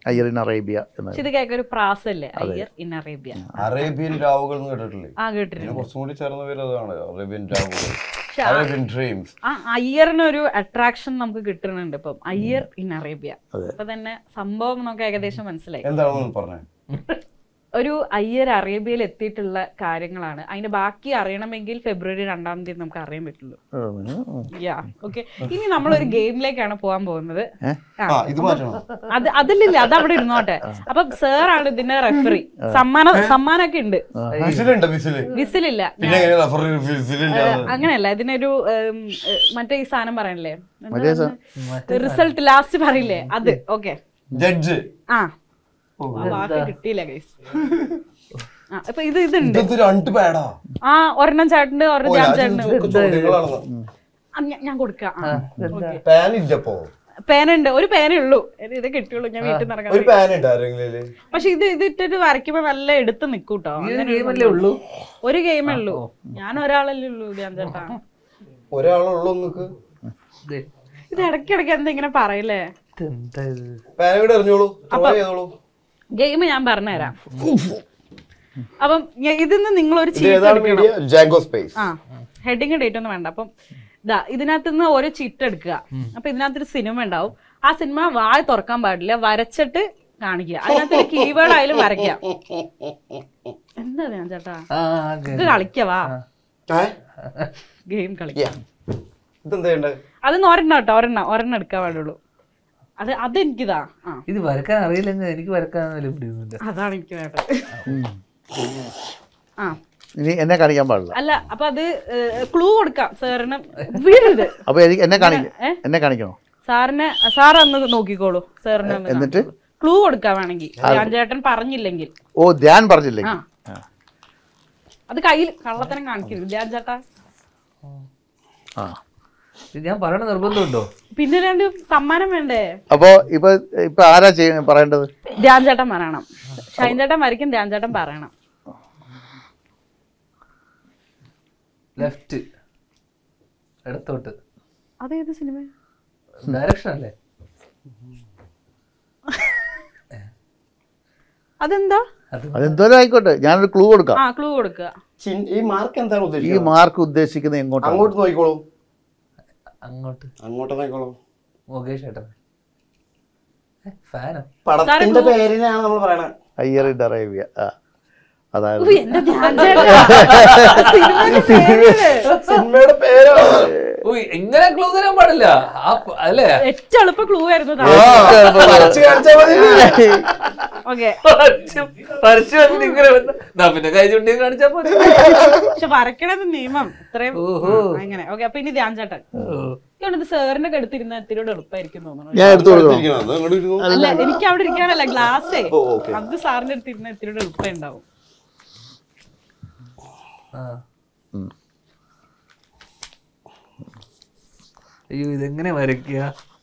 അയ്യർ ഇൻ അറേബ്യ എന്ന് പക്ഷെ ഇത് കേൾക്കാൻ ഒരു പ്രാസല്ലേ അയ്യർ ഇൻ അറേബ്യ അറേബ്യൻ രാവുകൾ എന്ന് കേട്ടിട്ടില്ലേ ആ ഇതിന് കേട്ടിട്ടുണ്ട് കുറച്ചും കൂടി ചേർന്ന പേര് അതാണ് അറേബ്യൻ രാവുകൾ അറേബ്യൻ ഡ്രീംസ് ആ അയ്യറിനൊരു അട്രാക്ഷൻ നമുക്ക് കിട്ടുന്നുണ്ട് ഇപ്പം അയ്യർ ഇൻ അറേബ്യ അതെ. അപ്പൊ തന്നെ സംഭവം നമുക്ക് ഏകദേശം മനസ്സിലായി എന്താണെന്ന് പറഞ്ഞേ ഒരു അയ്യർ അറേബ്യയിൽ എത്തിയിട്ടുള്ള കാര്യങ്ങളാണ് അതിന്റെ ബാക്കി അറിയണമെങ്കിൽ ഫെബ്രുവരി രണ്ടാം തീയതി നമുക്ക് അറിയാൻ പറ്റുള്ളൂ യാ ഓക്കെ ഇനി നമ്മളൊരു ഗെയിമിലേക്കാണ് പോകാൻ പോകുന്നത് ആ ഇത് മാറ്റണം അത് അതിലില്ല അത് അവിടെ ഇരുന്നോട്ടെ അപ്പൊ സാർ ആണ് ഇതിന്റെ റെഫറി സമ്മാനം സമ്മാനമൊക്കെ ഉണ്ട് വിസിലുണ്ട് വിസില് വിസിലില്ല പിന്നെ എങ്ങനെ റഫറി വിസിലില്ല അങ്ങനെയല്ല ഇതിനൊരു ഉം, ഏഹ്, മറ്റേ ഈ സാധനം പറയണല്ലേ മറ്റേ സാ- റിസൾട്ട് ലാസ്റ്റ് പറയില്ലേ അത് ഓക്കെ ജഡ്ജ് ആ ആ വാക്ക് കിട്ടിയില്ല ഗൈസ് ആ ഇപ്പൊ ഇത് ഇതുണ്ട് ഇതൊക്കെ രണ്ട് പേടാ ആ ഒരെണ്ണം ചേട്ടന്റെ ഒരെണ്ണം ഓ, ഞാൻ ഞാൻ ചേട്ടന് ചോദിച്ചത് ചോദ്യങ്ങളാണെന്ന്. ആ, ഞാൻ- ഞാൻ കൊടുക്കാം ആ, okay. പാൻ ഇല്ലപ്പോ പേനുണ്ട് ഒരു പേനേ ഉള്ളൂ ഇത് ഇത് കിട്ടിയുള്ളൂ ഞാൻ വീട്ടിൽ നിന്ന് ഒരു ഇറങ്ങാൻ പാൻ ഉണ്ട് ആരെങ്കിലും പക്ഷെ ഇത് ഇത് ഇട്ടിട്ട് വരയ്ക്കുമ്പോ നല്ല എടുത്ത് നിക്കൂട്ടോ ഈ ഒരു ഗെയിമല്ലേ ഉള്ളൂ ഒരു ഗെയിമേ ഉള്ളൂ ഞാൻ ഒരാളല്ലേ ഉള്ളൂ ധ്യാൻ ചേട്ടാ ഒരാളുള്ളൂ നിങ്ങക്ക് ദേ, ഇത് ഇടയ്ക്കിടയ്ക്ക് എന്താ ഇങ്ങനെ പറയില്ലേ ഇതെന്താ ഇത്? പാൻ ഇവിടെ എറിഞ്ഞോളൂ ത്രോ ചെയ്തോളൂ ഗെയിം ഞാൻ പറഞ്ഞുതരാം അപ്പം ഞ- ഇതിന്ന് നിങ്ങൾ ഒരു ഇത് ചീട്ട് ഏതാണ് എടുക്കണം മീഡിയ ജാങ്കോ സ്പേസ് ആ ഹെഡിങ് ഡേറ്റ് ഒന്നും വേണ്ട അപ്പം ഇതാ ഇതിനകത്ത് നിന്ന് ഓരോ ചീട്ട് എടുക്കുക അപ്പൊ ഇതിനകത്തൊരു സിനിമ ഉണ്ടാവും ആ സിനിമ വായ തുറക്കാൻ പാടില്ല വരച്ചിട്ട് കാണിക്കുക അതിനകത്ത് ഒരു കീവേഡ് ആയാലും വരയ്ക്കാം എന്താ ഞാൻ ചേട്ടാ ആ ഇത് കളിക്കവാ ഏ ഗെയിം കളിക്കാം ഇതെന്താ ചെയ്യണ്ടേ അതൊന്ന് ഒരെണ്ണം കേട്ടോ ഒരെണ്ണം ഒരെണ്ണം എടുക്കാൻ പാടുള്ളൂ അത് അതെനിക്കിതാ ആ ഇത് വരക്കാൻ അറിയില്ലെങ്കിൽ എനിക്ക് വരക്കാൻ പിടിക്കുന്നില്ല അതാണ് എനിക്ക് വേണ്ടത് ആ ഇനി എന്നെ കാണിക്കാൻ പാടില്ല അല്ല അപ്പൊ അത് ക്ലൂ കൊടുക്കാം സാറിന് വീടരുത് അപ്പൊ എനിക്ക് എന്നെ കാണിക്ക ഏ? എന്നെ കാണിക്കണോ സാറിന് സാർ അന്ന് നോക്കിക്കോളൂ സാറിന് ഒന്ന് എന്നിട്ട്? കാണിച്ചോളൂ. ക്ലൂ കൊടുക്കാം വേണമെങ്കിൽ ഞാൻ ചേട്ടൻ പറഞ്ഞില്ലെങ്കിൽ ഓ ധ്യാൻ പറഞ്ഞില്ലേ ആ അത് കയ്യിൽ കള്ളത്തരം കാണിക്കരുത് ധ്യാൻ ചേട്ടാ ആ ഇത് ഞാൻ പറയണ നിർബന്ധമുണ്ടോ പിന്നെ രണ്ട് സമ്മാനം വേണ്ടേ അപ്പോ ഇപ്പൊ ഇപ്പൊ ആരാ ചെയ്യ പറയേണ്ടത് ധ്യാൻ ചേട്ടൻ പറയണം ഷൈൻ ചേട്ടൻ വരയ്ക്കും ധ്യാൻ ചേട്ടൻ പറയണം ലെഫ്റ്റ് ഇടത്തോട്ട് അതേത് സിനിമ ഡയറക്ഷൻ അല്ലേ അതെന്താ അത് അതെന്തോരം ആയിക്കോട്ടെ ഞാനൊരു ക്ലൂ കൊടുക്കാം ആ ക്ലൂ കൊടുക്കുക ചിൻ- ഈ മാർക്ക് എന്താണ് ഈ ഉദ്ദേശിക്കുന്നത് മാർക്ക് ഉദ്ദേശിക്കുന്നത് എങ്ങോട്ടാണ് അങ്ങോട്ട് നോക്കിക്കോളൂ അങ്ങോട്ട് അങ്ങോട്ട് നോക്കിക്കോളൂ മുകേഷ് ഏട്ടൻ ഫാനോ പടത്തിന്റെ പേരിനാണ് നമ്മൾ പറയണത് അയ്യറിന്റെ അറേബ്യ ആ അതായത് ഉയ്യ്, എന്റെ ധ്യാൻ ചേട്ടാ സിനിമയുടെ പേര്. സിനിമയുടെ പേരോ ഓ ഇങ്ങനെ ക്ലൂ തരാൻ പാടില്ല ആ പ- അല്ലേ ഏറ്റവും എളുപ്പ ക്ലൂ ആയിരുന്നു വരച്ച് കാണിച്ചാ മതി ഓക്കെ വരച്ച് വരച്ച് വന്നിട്ട് ഇങ്ങനെ വന്ന് ദാ പിന്നെ കൈ ചുണ്ടി കാണിച്ചാ പോരെ പക്ഷെ വരക്കണത് നിയമം ഇത്രയും ഓഹോ. ആ, അങ്ങനെ ഓക്കെ അപ്പൊ ഇനി ധ്യാൻ ചേട്ടൻ ഇത് സാറിന്റെ ഒക്കെ എടുത്തിരുന്ന ഇത്തിരിയോട് എളുപ്പമായിരിക്കും തോന്നുന്നു ഞാൻ എടുത്തു കൊടുക്കണം ഇരിക്കണം. അത് അങ്ങോട്ട് ഇരുന്നു. അല്ല എനിക്ക് അവിടെ ഇരിക്കാനല്ല ഗ്ലാസ്സേ ഓ, okay. അത് സാറിന്റെ അടുത്തിരുന്ന ഇത്തിരിയോട് എളുപ്പം ഉണ്ടാവും ആ. അയ്യോ ഇതെങ്ങനെ വരയ്ക്കുക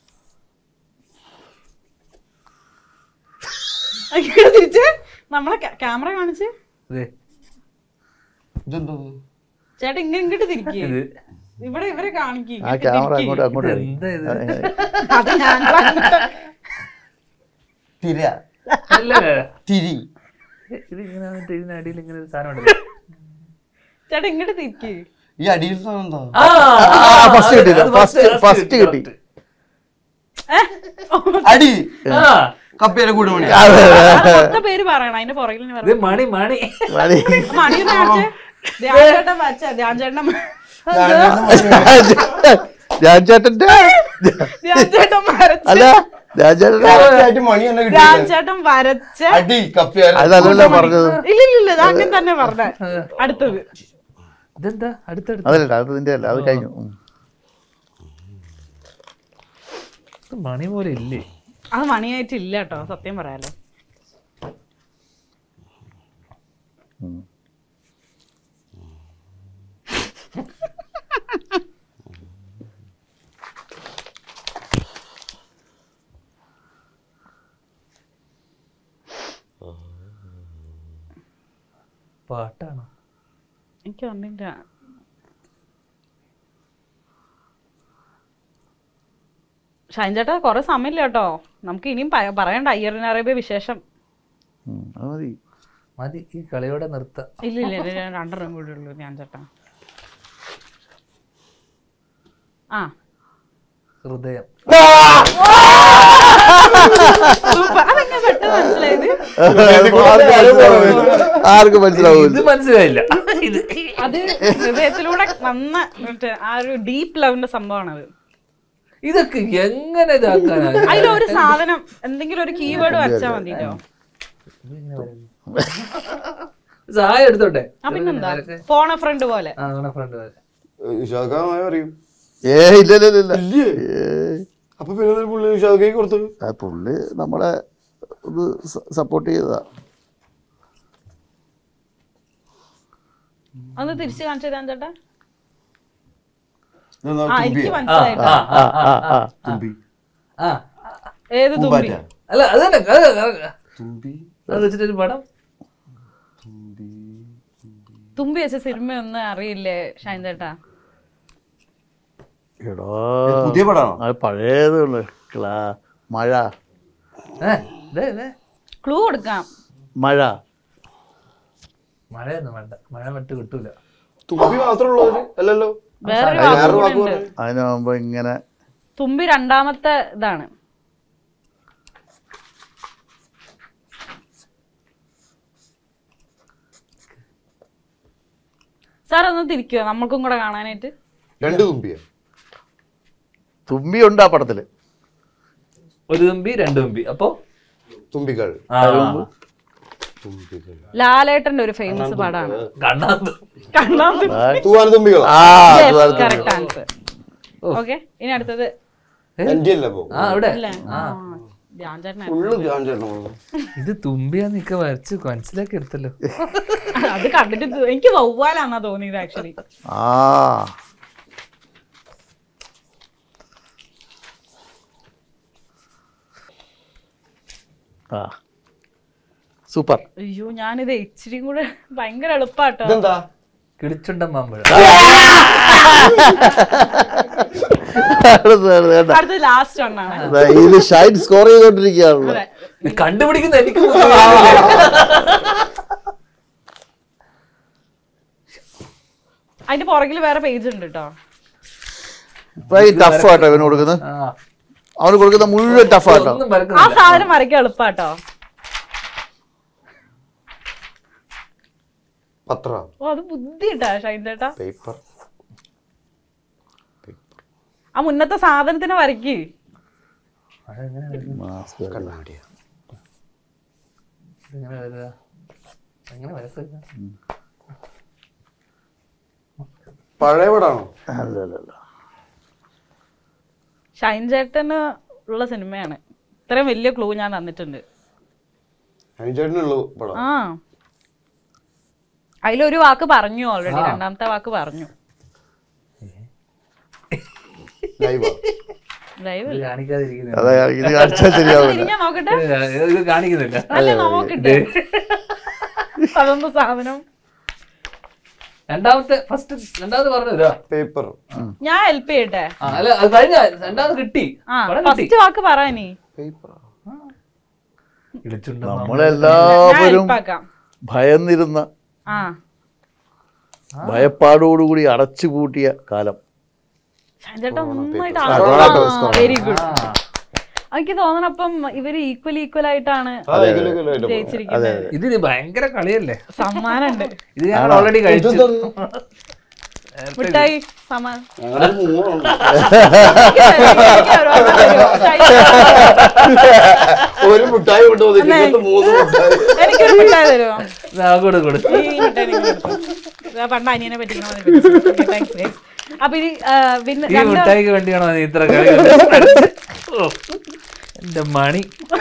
ഇങ്ങോട്ട് തിരിച്ച് നമ്മളെ ക്യാമറ കാണിച്ച് ദേ, ഇതെന്തോ ചേട്ടാ ഇങ്ങനെ ഇങ്ങോട്ട് തിരിക്കേ ഇത് ഇവിടെ ഇവരെ കാണിക്കേ ആ ക്യാമറ അങ്ങോട്ട് അങ്ങോട്ട് കളി. എന്താ ഇത് അത് ഞാൻ പറഞ്ഞിട്ട്. തിര അല്ല തിരി ഇത് ഇങ്ങനെ വന്നിട്ട് ഇതിനടിയിൽ ഇങ്ങനെ ഒരു സാധനം ഉണ്ടല്ലോ ചേട്ടാ ഇങ്ങോട്ട് തിരിക്കേ ഈ അടിയിൽ സാധനം എന്താ ആ, ആ, first അത് കിട്ടിയില്ല. അത് first- first first കിട്ടി. correct. അടി ആ, കപ്പേരെ കൂടെ മണി മൊത്ത പേര് പറയണം അതിന്റെ പുറകിൽ ഇനി ഇത് പറയണം. മണി മണി മതി. മണി ഒന്ന് കാണിച്ചേ. ധ്യാൻ ചേട്ടൻ വച്ച ധ്യാൻ ചേട്ടൻ രാജേട്ടന്റെ ധ്യാൻ ചേട്ടൻ വരച്ച അല്ല രാജേട്ടന്റെ ആയിട്ട് മണി തന്നെ ധ്യാൻ കിട്ടി ചേട്ടൻ വരച്ച അടി കപ്പേരെ അതല്ലല്ലോ പറഞ്ഞത് ഇല്ല ഇല്ല ഇല്ല ഇത് അങ്ങനെ തന്നെ പറഞ്ഞ അടുത്തത് ഇതെന്താ അടുത്തടുത്ത് അതല്ല അത് നിന്റെ അല്ല അത് കഴിഞ്ഞു ഉം. ഇത് മണി പോലെ ഇല്ലേ അത് മണിയായിട്ടില്ല കേട്ടോ സത്യം പറയാലോ ഉം. പാട്ടാണോ എനിക്ക് വന്നില്ല ഷൈൻ ചേട്ടാ കൊറേ സമയമില്ല കേട്ടോ നമുക്ക് ഇനിയും പ- പറയണ്ട അയ്യറിൻ അറേബ്യ വിശേഷം ഉം, അത് മതി മതി ഈ കളിയോടെ നിർത്താം ഇല്ല ഇല്ല ഇല്ല, ഞാൻ രണ്ടെണ്ണം കൂടി ഉള്ളൂ ഞാൻ ചേട്ടാ ആ ഹൃദയം സൂപ്പർ അതെങ്ങനെ പെട്ടെന്ന് മനസ്സിലായത് ആർക്കും മനസ്സിലാവില്ല ഇത് മനസ്സിലായില്ല ഇത് അത് ഹൃദയത്തിലൂടെ വന്ന മറ്റേ ആ ഒരു ഡീപ്പ് ലവിന്റെ സംഭവമാണ് അത് ഇതൊക്കെ എങ്ങനെ ഇതാക്കാനാ അതിലൊരു സാധനം എന്തെങ്കിലും ഒരു കീവേഡ് വെച്ചാൽ മതിയോ സഹായം എടുത്തോട്ടെ ആ പിന്നെന്താ ഫോണ ഫ്രണ്ട് പോലെ ആ നമ്മുടെ ഫ്രണ്ട് വരെ വിശാഖമായി അറിയും ഏ ഇല്ല ഇല്ല ഇല്ല, ഇല്ല ഏയ്. അപ്പൊ പിന്നെ എന്തിനാ പുള്ളി വിശാഖയ്ക്ക് കൊടുത്തത് ആ പുള്ളി നമ്മളെ ഇത് സപ്പോർട്ട് ചെയ്തതാ ഒന്ന് തിരിച്ചു കാണിച്ചു തരാൻ ചേട്ടാ ഇതെന്താ, ആ എനിക്ക് തുമ്പിയാ? മനസ്സിലായിട്ടോ ആ ആ ആ ആ തുമ്പി ആ ഏത് തുമ്പി പൂമ്പാറ്റ അല്ല അത് തന്നെ അത് അത് തുമ്പി അത് വെച്ചിട്ടൊരു പടം തുമ്പി തുമ്പി വെച്ച സിനിമ ഒന്നും അറിയില്ലേ ഷൈൻ ചേട്ടാ എടോ ഇത് പുതിയ പടാണോ അത് പഴയത് ഉള്ളു. ക്ലാ മഴ ഏ ഇതേ ഇതേ ക്ലൂ കൊടുക്കാം മഴ മഴയൊന്നും വേണ്ട മഴ വിട്ട് കിട്ടൂല തുമ്പി മാത്രമുള്ളൂ അല്ലല്ലോ വേറൊരു വേറൊരു വാക്ക് വാക്ക് കൂടി ഉണ്ട് പറഞ്ഞു അതിന് മുമ്പ് ഇങ്ങനെ തുമ്പി രണ്ടാമത്തെ ഇതാണ് സാർ ഒന്ന് തിരിക്കുക നമ്മൾക്കും കൂടെ കാണാനായിട്ട് രണ്ട് തുമ്പിയാ തുമ്പിയുണ്ട് ആ പടത്തില് ഒരു തുമ്പി രണ്ട് തുമ്പി അപ്പൊ തുമ്പികൾ ആ തുമ്പികൾ ലാലേട്ടന്റെ ഒരു ഫേമസ് പടാണ് കണ്ണാന്ത് കണ്ണാൻ തൂവാന തുമ്പികളോ ആ അത് അത് കറക്റ്റ് ആൻസർ ഓക്കെ ഇനി അടുത്തത് എന്റെ അല്ല പോ ആ അവിടെ അല്ലേ ആ ധ്യാൻ ചേട്ടനാ ഫുള്ള് ഞാൻ ചേട്ടൻ ഇത് തുമ്പിയാ നിക്ക വരച്ച് മനസ്സിലാക്കി എടുത്തല്ലോ അത് കണ്ടിട്ട് ഇത് എനിക്ക് വവ്വാലാന്നാ തോന്നിയത് ആക്ച്വലി ആ ആ സൂപ്പർ അയ്യോ ഞാനിത് ഇച്ചിരി കൂടെ ഭയങ്കര എളുപ്പാട്ടോ ഇതെന്താ കിളിച്ചുണ്ടൻ മാമ്പഴം അടുത്തത് ലാസ്റ്റ് ഒന്നാണ് ഇത് ഷൈൻ സ്കോർ ചെയ്തോണ്ടിരിക്കുകയാണല്ലോ അതെ ഇത് കണ്ടുപിടിക്കുന്ന എനിക്ക് ബുദ്ധിമുട്ടാണ്. അതിന്റെ പുറകിൽ വേറെ പേജ് ഉണ്ട് കേട്ടോ ഇപ്പൊ ഈ ടഫ് ആട്ടോ ഇവന് കൊടുക്കുന്നത് ആ, അവന് കൊടുക്കുന്ന മുഴുവൻ ടഫ് ആട്ടോ ഒന്നും ആ വരക്കുന്നില്ല സാധനം വരയ്ക്കാൻ എളുപ്പാട്ടോ പത്ര ഓ അത് ബുദ്ധി ഇട്ടാ ഷൈൻ ചേട്ടാ പേപ്പർ ആ മുന്നത്തെ സാധനത്തിന് വരയ്ക്ക് അതെങ്ങനെ വരും? കണ്ണാടിയാ എങ്ങനെ വരിക എങ്ങനെ വരക്കുക പഴയ പടാണോ അല്ല അല്ല അല്ല ഷൈൻ ചേട്ടന് ഉള്ള സിനിമയാണ് ഇത്രയും വലിയ ക്ലൂ ഞാൻ തന്നിട്ടുണ്ട് അതിന് പടം ആ അതിലൊരു വാക്ക് പറഞ്ഞു ഓൾറെഡി രണ്ടാമത്തെ വാക്ക് പറഞ്ഞു ലൈവാ ലൈവ് ഇത് കാണിക്കാതിരിക്കുന്നില്ല അതാ ഇത് കാണിച്ചാൽ ശരിയാവില്ല തിരിഞ്ഞാ നോക്കട്ടെ ഇത് കാണിക്കുന്നില്ല അല്ല നോക്കട്ടെ അതൊന്നും സാധനം രണ്ടാമത്തെ ഫസ്റ്റ് രണ്ടാമത് പറഞ്ഞല്ലോ പേപ്പർ ഞാൻ ഹെൽപ്പ് ചെയ്യട്ടെ ആ അല്ല അത് കഴിഞ്ഞ രണ്ടാമത് കിട്ടി ആ പടം കിട്ടി ഫസ്റ്റ് വാക്ക് പറ നീ പേപ്പർ കിളിച്ചുണ്ടൻ ഞാൻ നമ്മളെല്ലാവരും ഹെൽപ്പ് ആക്കാം ഭയന്നിരുന്ന ആ ഭയപ്പാടോടുകൂടി അടച്ചുപൂട്ടിയ കാലം ഷൈൻ ചേട്ടൻ നന്നായിട്ട് Corona toast, corona. Very good ആ എനിക്ക് തോന്നണപ്പം ഇവര് ഈക്വൽ ഈക്വൽ ആയിട്ടാണ് ആ ഇതിലൊക്കെ അല്ലേ അതിന്റെ പടം. ജയിച്ചിരിക്കുന്നത് ഇതിന് ഭയങ്കര കളിയല്ലേ സമ്മാനമുണ്ട് ഇത് ഞങ്ങൾ ഓൾറെഡി കഴിച്ചു മിഠായി സമ്മാനം ഞങ്ങളുടെ മൂന്നുണ്ട് എനിക്ക് ഓരോന്ന് തരുമോ? ഷൈൻ ചേട്ടൻ, ഒരു മിഠായി കൊണ്ടുവന്നു ഇങ്ങനത്തെ മൂന്ന് മിഠായി എനിക്കൊരു മിഠായി തരുമോ ആ, കൊടു കൊടു ഈ മിഠായി നിങ്ങൾ എടുത്തോ. ഇതാ പണ്ട് അനിയനെ പറ്റിക്കണ പോലെ പറ്റിച്ചു. Okay, thanks, guys. അപ്പൊ ഇനി ആ, പിന്നെ ഈ രണ്ട് മിഠായിക്ക് വേണ്ടിയാണോ നീ ഇത്ര കളി ഓ, എന്റെ മണി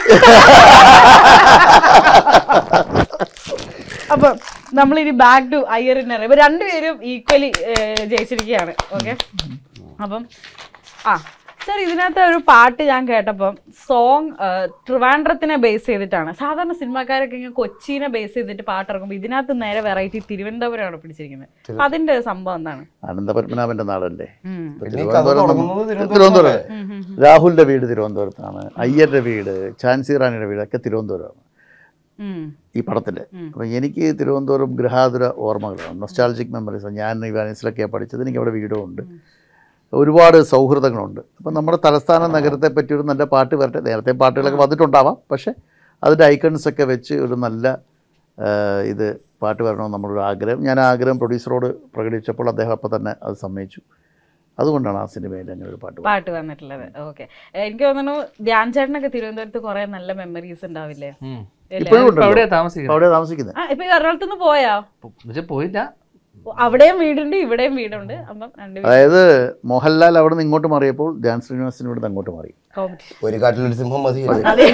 അപ്പൊ നമ്മളിനി ബാക്ക് ടു അയ്യറിനെ ഇവർ രണ്ടുപേരും ഈക്വലി ജയിച്ചിരിക്കുകയാണ് ഓക്കെ അപ്പം ആ സാർ ഇതിനകത്ത് ഒരു പാട്ട് ഞാൻ കേട്ടപ്പം സോങ് ട്രിവാൻഡ്രത്തിനെ ബേസ് ചെയ്തിട്ടാണ് സാധാരണ സിനിമാക്കാരൊക്കെ ഇങ്ങനെ കൊച്ചിനെ ബേസ് ചെയ്തിട്ട് പാട്ട് ഇറങ്ങുമ്പോൾ ഇതിനകത്ത് നേരെ വെറൈറ്റി തിരുവനന്തപുരമാണ് പിടിച്ചിരിക്കുന്നത് അപ്പൊ അതിന്റെ സംഭവം എന്താണ് അനന്തപത്മനാഭന്റെ നാടല്ലേ ഉം. ഇപ്പൊ പിന്നെ ഈ കഥ തിരുവനന്തപുരം തുടങ്ങുന്നത് നമ്മ- തിരുവനന്തപുരത്തല്ലേ? തിരുവനന്തപുരം രാഹുലിന്റെ വീട് തിരുവനന്തപുരത്താണ് അയ്യരുടെ വീട് ഝാൻസി റാണിയുടെ വീടൊക്കെ തിരുവനന്തപുരമാണ് ഉം. ഈ പടത്തിൽ അപ്പം എനിക്ക് തിരുവനന്തപുരം ഗൃഹാതുര ഓർമ്മകളാണ് നൊസ്റ്റാൾജിക് മെമ്മറീസ് ഞാൻ ഇവാനിസിലൊക്കെയാണ് പഠിച്ചത് എനിക്ക് അവിടെ വീടും ഉണ്ട് ഒരുപാട് സൗഹൃദങ്ങളുണ്ട് അപ്പം നമ്മുടെ തലസ്ഥാന നഗരത്തെ പറ്റി ഒരു നല്ല പാട്ട് വരട്ടെ നേരത്തെ പാട്ടുകളൊക്കെ വന്നിട്ടുണ്ടാവാം പക്ഷേ അതിൻ്റെ ഐക്കൺസ് ഒക്കെ വെച്ച് ഒരു നല്ല ആ, ഇത് പാട്ട് വരണമെന്ന് നമ്മളൊരു ആഗ്രഹം ഞാൻ ആ ആഗ്രഹം പ്രൊഡ്യൂസറോട് പ്രകടിപ്പിച്ചപ്പോൾ അദ്ദേഹം അപ്പോൾ തന്നെ അത് സമ്മതിച്ചു അതുകൊണ്ടാണ് ആ സിനിമയിൽ അങ്ങനെ ഒരു പാട്ട് പാട്ട് വന്നിട്ടുള്ളത് ഓക്കെ എനിക്ക് തോന്നുന്നു ധ്യാൻ ചേട്ടനൊക്കെ തിരുവനന്തപുരത്ത് കുറെ നല്ല മെമ്മറീസ് ഉണ്ടാവില്ലേ ഉം. ഇല്ലേ? ഇപ്പോഴും ഇപ്പൊ ഉണ്ടല്ലോ അവിടെയാ അപ്പോൾ താമസിക്കുന്നത് അവിടെ താമസിക്കുന്നത് ആ ഇപ്പൊ ഈ എറണാകുളത്തുനിന്ന് പോയാ പക്ഷെ പോയില്ല അവിടെയും വീടുണ്ട് ഇവിടെയും വീടുണ്ട് അപ്പം രണ്ട് അതായത് മോഹൻലാൽ അവിടെ നിന്ന് ഇങ്ങോട്ട് മാറിയപ്പോൾ ധ്യാൻ ശ്രീനിവാസൻ ഇവിടെ നിന്ന് അങ്ങോട്ട് മാറി കോമ്പറ്റീഷൻ ഒരു കാട്ടിലൊരു സിംഹം മതി അതെ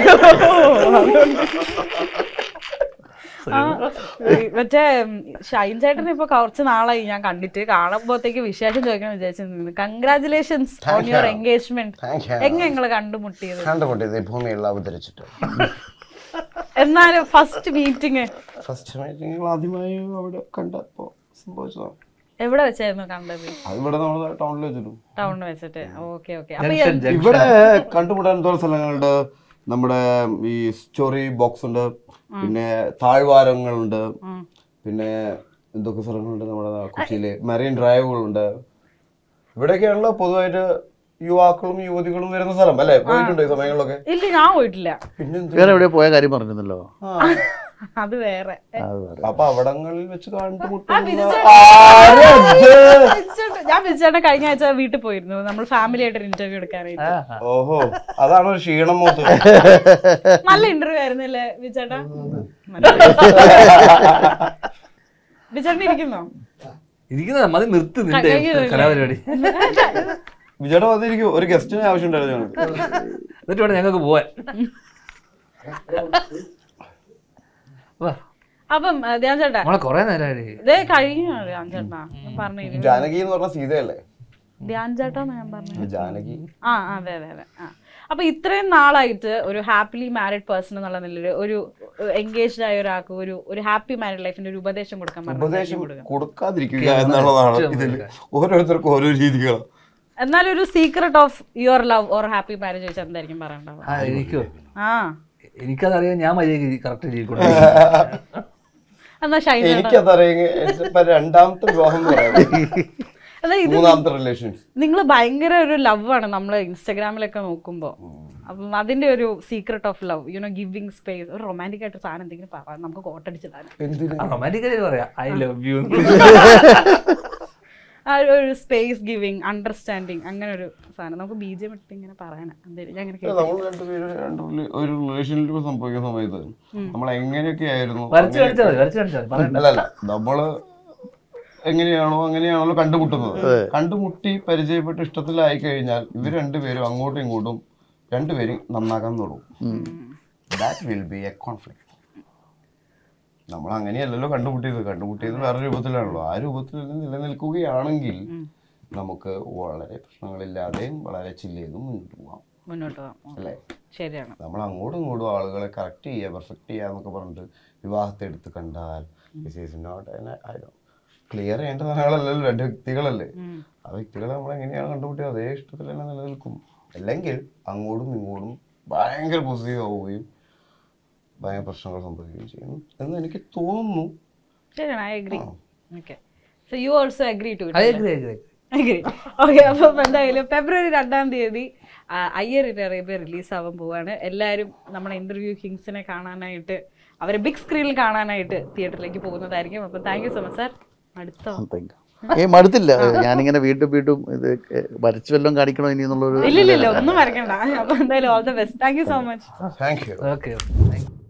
ആ, മറ്റേ ഉം, ഷൈൻ ചേട്ടനെ ഇപ്പൊ കുറച്ച് നാളായി ഞാൻ കണ്ടിട്ട് കാണുമ്പോഴത്തേക്ക് വിശേഷം ചോദിക്കണം വിചാരിച്ചു congratulations on your engagement Thank you. എങ്ങനെ ഞങ്ങള് കണ്ടുമുട്ടിയത് കണ്ടുമുട്ടിയത് ഈ ഭൂമിയിൽ അവതരിച്ചിട്ട് എന്നാലും ഫസ്റ്റ് മീറ്റിംഗ് ഫസ്റ്റ് മീറ്റിംഗ് ആദ്യമായി അവിടെ കണ്ടപ്പോ സംഭവിച്ചതാണ് എവിടെ വെച്ചായിരുന്നു കണ്ടത് അത് ഇവിടെ നമ്മൾ ടൗണിൽ വെച്ചിട്ടു ടൗണിൽ വെച്ചിട്ട് ഓക്കെ ഓക്കെ അപ്പൊ ഈ- ജംഗ്ഷൻ ജംഗ്ഷൻ ഇവിടെ കണ്ടുമുട്ടാൻ എന്തോ സ്ഥലങ്ങളുണ്ട് നമ്മുടെ ഈ സ്റ്റോറി ബോക്സ് ഉണ്ട് പിന്നെ താഴ്വാരങ്ങളുണ്ട് പിന്നെ എന്തൊക്കെ സ്ഥലങ്ങളുണ്ട് നമ്മുടെ കൊച്ചിയില് മറൈൻ ഡ്രൈവുകളുണ്ട് ഇവിടെയൊക്കെയാണല്ലോ പൊതുവായിട്ട് യുവാക്കളും യുവതികളും വരുന്ന സ്ഥലം അല്ലേ പോയിട്ടുണ്ടോ ഈ സമയങ്ങളിലൊക്കെ ഇല്ല ഞാൻ പോയിട്ടില്ല പിന്നെന്ത് വേറെ എവിടെ പോയ കാര്യം പറഞ്ഞിരുന്നല്ലോ അത് വേറെ അത് വേറെ അപ്പൊ അവിടങ്ങളിൽ വെച്ച് ആ, കണ്ടുമുട്ടുന്ന ബിജുചേട്ടൻ- ആരത്? ബിജുചേട്ടൻ- ഞാൻ വിളിച്ചേട്ടൻ കഴിഞ്ഞ ആഴ്ച വീട്ടിൽ പോയിരുന്നു നമ്മൾ ഫാമിലി ആയിട്ട് ഇന്റർവ്യൂ എടുക്കാനായിട്ട് ഓഹോ അതാണ് ഒരു ക്ഷീണം മൂത്ത് നല്ല ഇന്റർവ്യൂ ആയിരുന്നല്ലേ വിചേട്ടാ വിചേട്ടൻ ഇരിക്കുന്നോ ഇരിക്കുന്നത് മതി നിർത്ത് നിന്റെ കഴിയുന്നില്ല. കലാപരിപാടി വിജയുടെ വന്നിരിക്കും ഒരു ഗസ്റ്റിന് ആവശ്യം ഉണ്ടായിരുന്നു ഞങ്ങൾക്ക് എന്നിട്ട് വേണം ഞങ്ങൾക്ക് പോവാൻ വാ, അപ്പം ആ, ധ്യാൻ ചേട്ടാ നമ്മളെ കൊറേ നേരമായി ഇതേ കഴിഞ്ഞു ധ്യാൻ ചേട്ടാ ഞാൻ പറഞ്ഞു ജാനകി എന്ന് പറഞ്ഞ സീതയല്ലേ ധ്യാൻ ചേട്ടാന്ന് ഞാൻ പറഞ്ഞു ജാനകി ആ അതെ അതെ അതെ ആ അപ്പൊ ഇത്രയും നാളായിട്ട് ഒരു ഹാപ്പിലി മാരിഡ് പേഴ്സൺ എന്നുള്ള നിലയിൽ ഒരു എൻഗേജ്ഡ് ആയ ഒരാൾക്ക് ഒരു ഒരു ഹാപ്പി മാരിഡ് ലൈഫിന്റെ ഒരു ഉപദേശം കൊടുക്കാൻ പറഞ്ഞു ഉപദേശം കൊടുക്കാം കൊടുക്കാതിരിക്കുക എന്നുള്ളതാണ് ഇതിൽ ഓരോരുത്തർക്കും ഓരോ രീതികളാണ് എന്നാലും ഒരു secret of your love or happy marriage ചോദിച്ചാൽ എന്തായിരിക്കും പറയണ്ടാവുക ആ എനിക്കോ ആ എനിക്കതറിയാം ഞാൻ മര്യാദ കറക്റ്റ് ചെയ്യിക്കൊണ്ട് എന്നാ ഷൈൻ ചേട്ടാ എനിക്കതറിയെങ്കിൽ ഇപ്പൊ രണ്ടാമത്തെ വിവാഹം എന്ന് പറയാം എന്നാ ഇത് മൂന്നാമത്തെ റിലേഷൻസ് നിങ്ങൾ ഭയങ്കര ഒരു ലവ് ആണ് നമ്മൾ ഇൻസ്റ്റാഗ്രാമിലൊക്കെ നോക്കുമ്പോൾ അപ്പം അതിന്റെ ഒരു secret of love you know giving space ഒരു റൊമാൻറ്റിക് ആയിട്ട് സാധനം എന്തെങ്കിലും പറ നമുക്ക് കോട്ടടിച്ചതാണ് എന്തിനാ റൊമാൻറ്റിക്കലി പറയാം ഐ ലവ് യു ആ ഒരു- ഒരു സ്പേസ് ഗിവിംഗ് അണ്ടർസ്റ്റാൻഡിങ് അങ്ങനെ ഒരു സാധനം നമുക്ക് ബി ജെ ഇട്ട് ഇങ്ങനെ പറയാനാ എന്തായാലും ഞാൻ അങ്ങനെ കേട്ടു. നമ്മൾ രണ്ടുപേരും രണ്ട് റിലേ- ഒരു റിലേഷൻഷിപ്പ് സംഭവിക്കുന്ന സമയത്ത് നമ്മൾ എങ്ങനെയൊക്കെ ആയിരുന്നു വരച്ചു കാണിച്ചാൽ മതി വരച്ചു കാണിച്ചാൽ മതി പറയണ്ട അല്ലല്ല നമ്മള് എങ്ങനെയാണോ അങ്ങനെയാണല്ലോ കണ്ടുമുട്ടുന്നത് കണ്ടുമുട്ടി പരിചയപ്പെട്ട് ഇഷ്ടത്തിലായി കഴിഞ്ഞാൽ ഇവർ രണ്ടുപേരും അങ്ങോട്ടും ഇങ്ങോട്ടും രണ്ടുപേരും നന്നാക്കാൻ തുടങ്ങും that will be a conflict നമ്മൾ അങ്ങനെയല്ലല്ലോ കണ്ടുമുട്ടിയത് കണ്ടുമുട്ടിയത് വേറെ രൂപത്തിലാണല്ലോ ആ രൂപത്തിൽ തന്നെ നിലനിൽക്കുകയാണെങ്കിൽ നമുക്ക് വളരെ പ്രശ്നങ്ങളില്ലാതെയും വളരെ ചില്ല് ചെയ്തും മുന്നോട്ട് പോകാം മുന്നോട്ട് പോകാം അല്ലേ ശരിയാണ് നമ്മൾ അങ്ങോട്ടും ഇങ്ങോട്ടും ആളുകളെ കറക്റ്റ് ചെയ്യുക പെർഫെക്റ്റ് ചെയ്യുക എന്നൊക്കെ പറഞ്ഞിട്ട് വിവാഹത്തെ എടുത്ത് കണ്ടാൽ ദിസ് ഈസ് നോട്ട് ക്ലിയർ ചെയ്യേണ്ട സാധനങ്ങളല്ലല്ലോ രണ്ട് വ്യക്തികളല്ലേ ആ വ്യക്തികളെ നമ്മൾ എങ്ങനെയാണ് കണ്ടുപിട്ടിയത് അതേ ഇഷ്ടത്തിൽ തന്നെ നിലനിൽക്കും അല്ലെങ്കിൽ അങ്ങോട്ടും ഇങ്ങോട്ടും ഭയങ്കര പോസിറ്റീവ് ആവുകയും ഭയങ്കര പ്രശ്നങ്ങൾ സംഭവിക്കുകയും ചെയ്യും എന്ന് എനിക്ക് തോന്നുന്നു ശരിയാണ് I agree okay so you also agree to I agree agree agree okay അപ്പം എന്തായാലും ഫെബ്രുവരി രണ്ടാം തീയതി ആ, അയ്യറിന്റെ അറേബ്യ റിലീസ് ആവാൻ പോവാണ് എല്ലാവരും നമ്മുടെ ഇന്റർവ്യൂ കിങ്സിനെ കാണാനായിട്ട് അവരെ ബിഗ് സ്ക്രീനിൽ കാണാനായിട്ട് തിയേറ്ററിലേക്ക് പോകുന്നതായിരിക്കും അപ്പം thank you so much sir അടുത്ത താങ്ക് ഏ മടുത്തില്ല ഞാനിങ്ങനെ വീണ്ടും വീണ്ടും ഇത് വരച്ചു വല്ലതും കാണിക്കണോ ഇനി എന്നുള്ളൊരു ഇല്ല ഇല്ല ഇല്ല ഒന്നും വരക്കണ്ട അപ്പൊ എന്തായാലും all the best thank you so much thank you okay thank U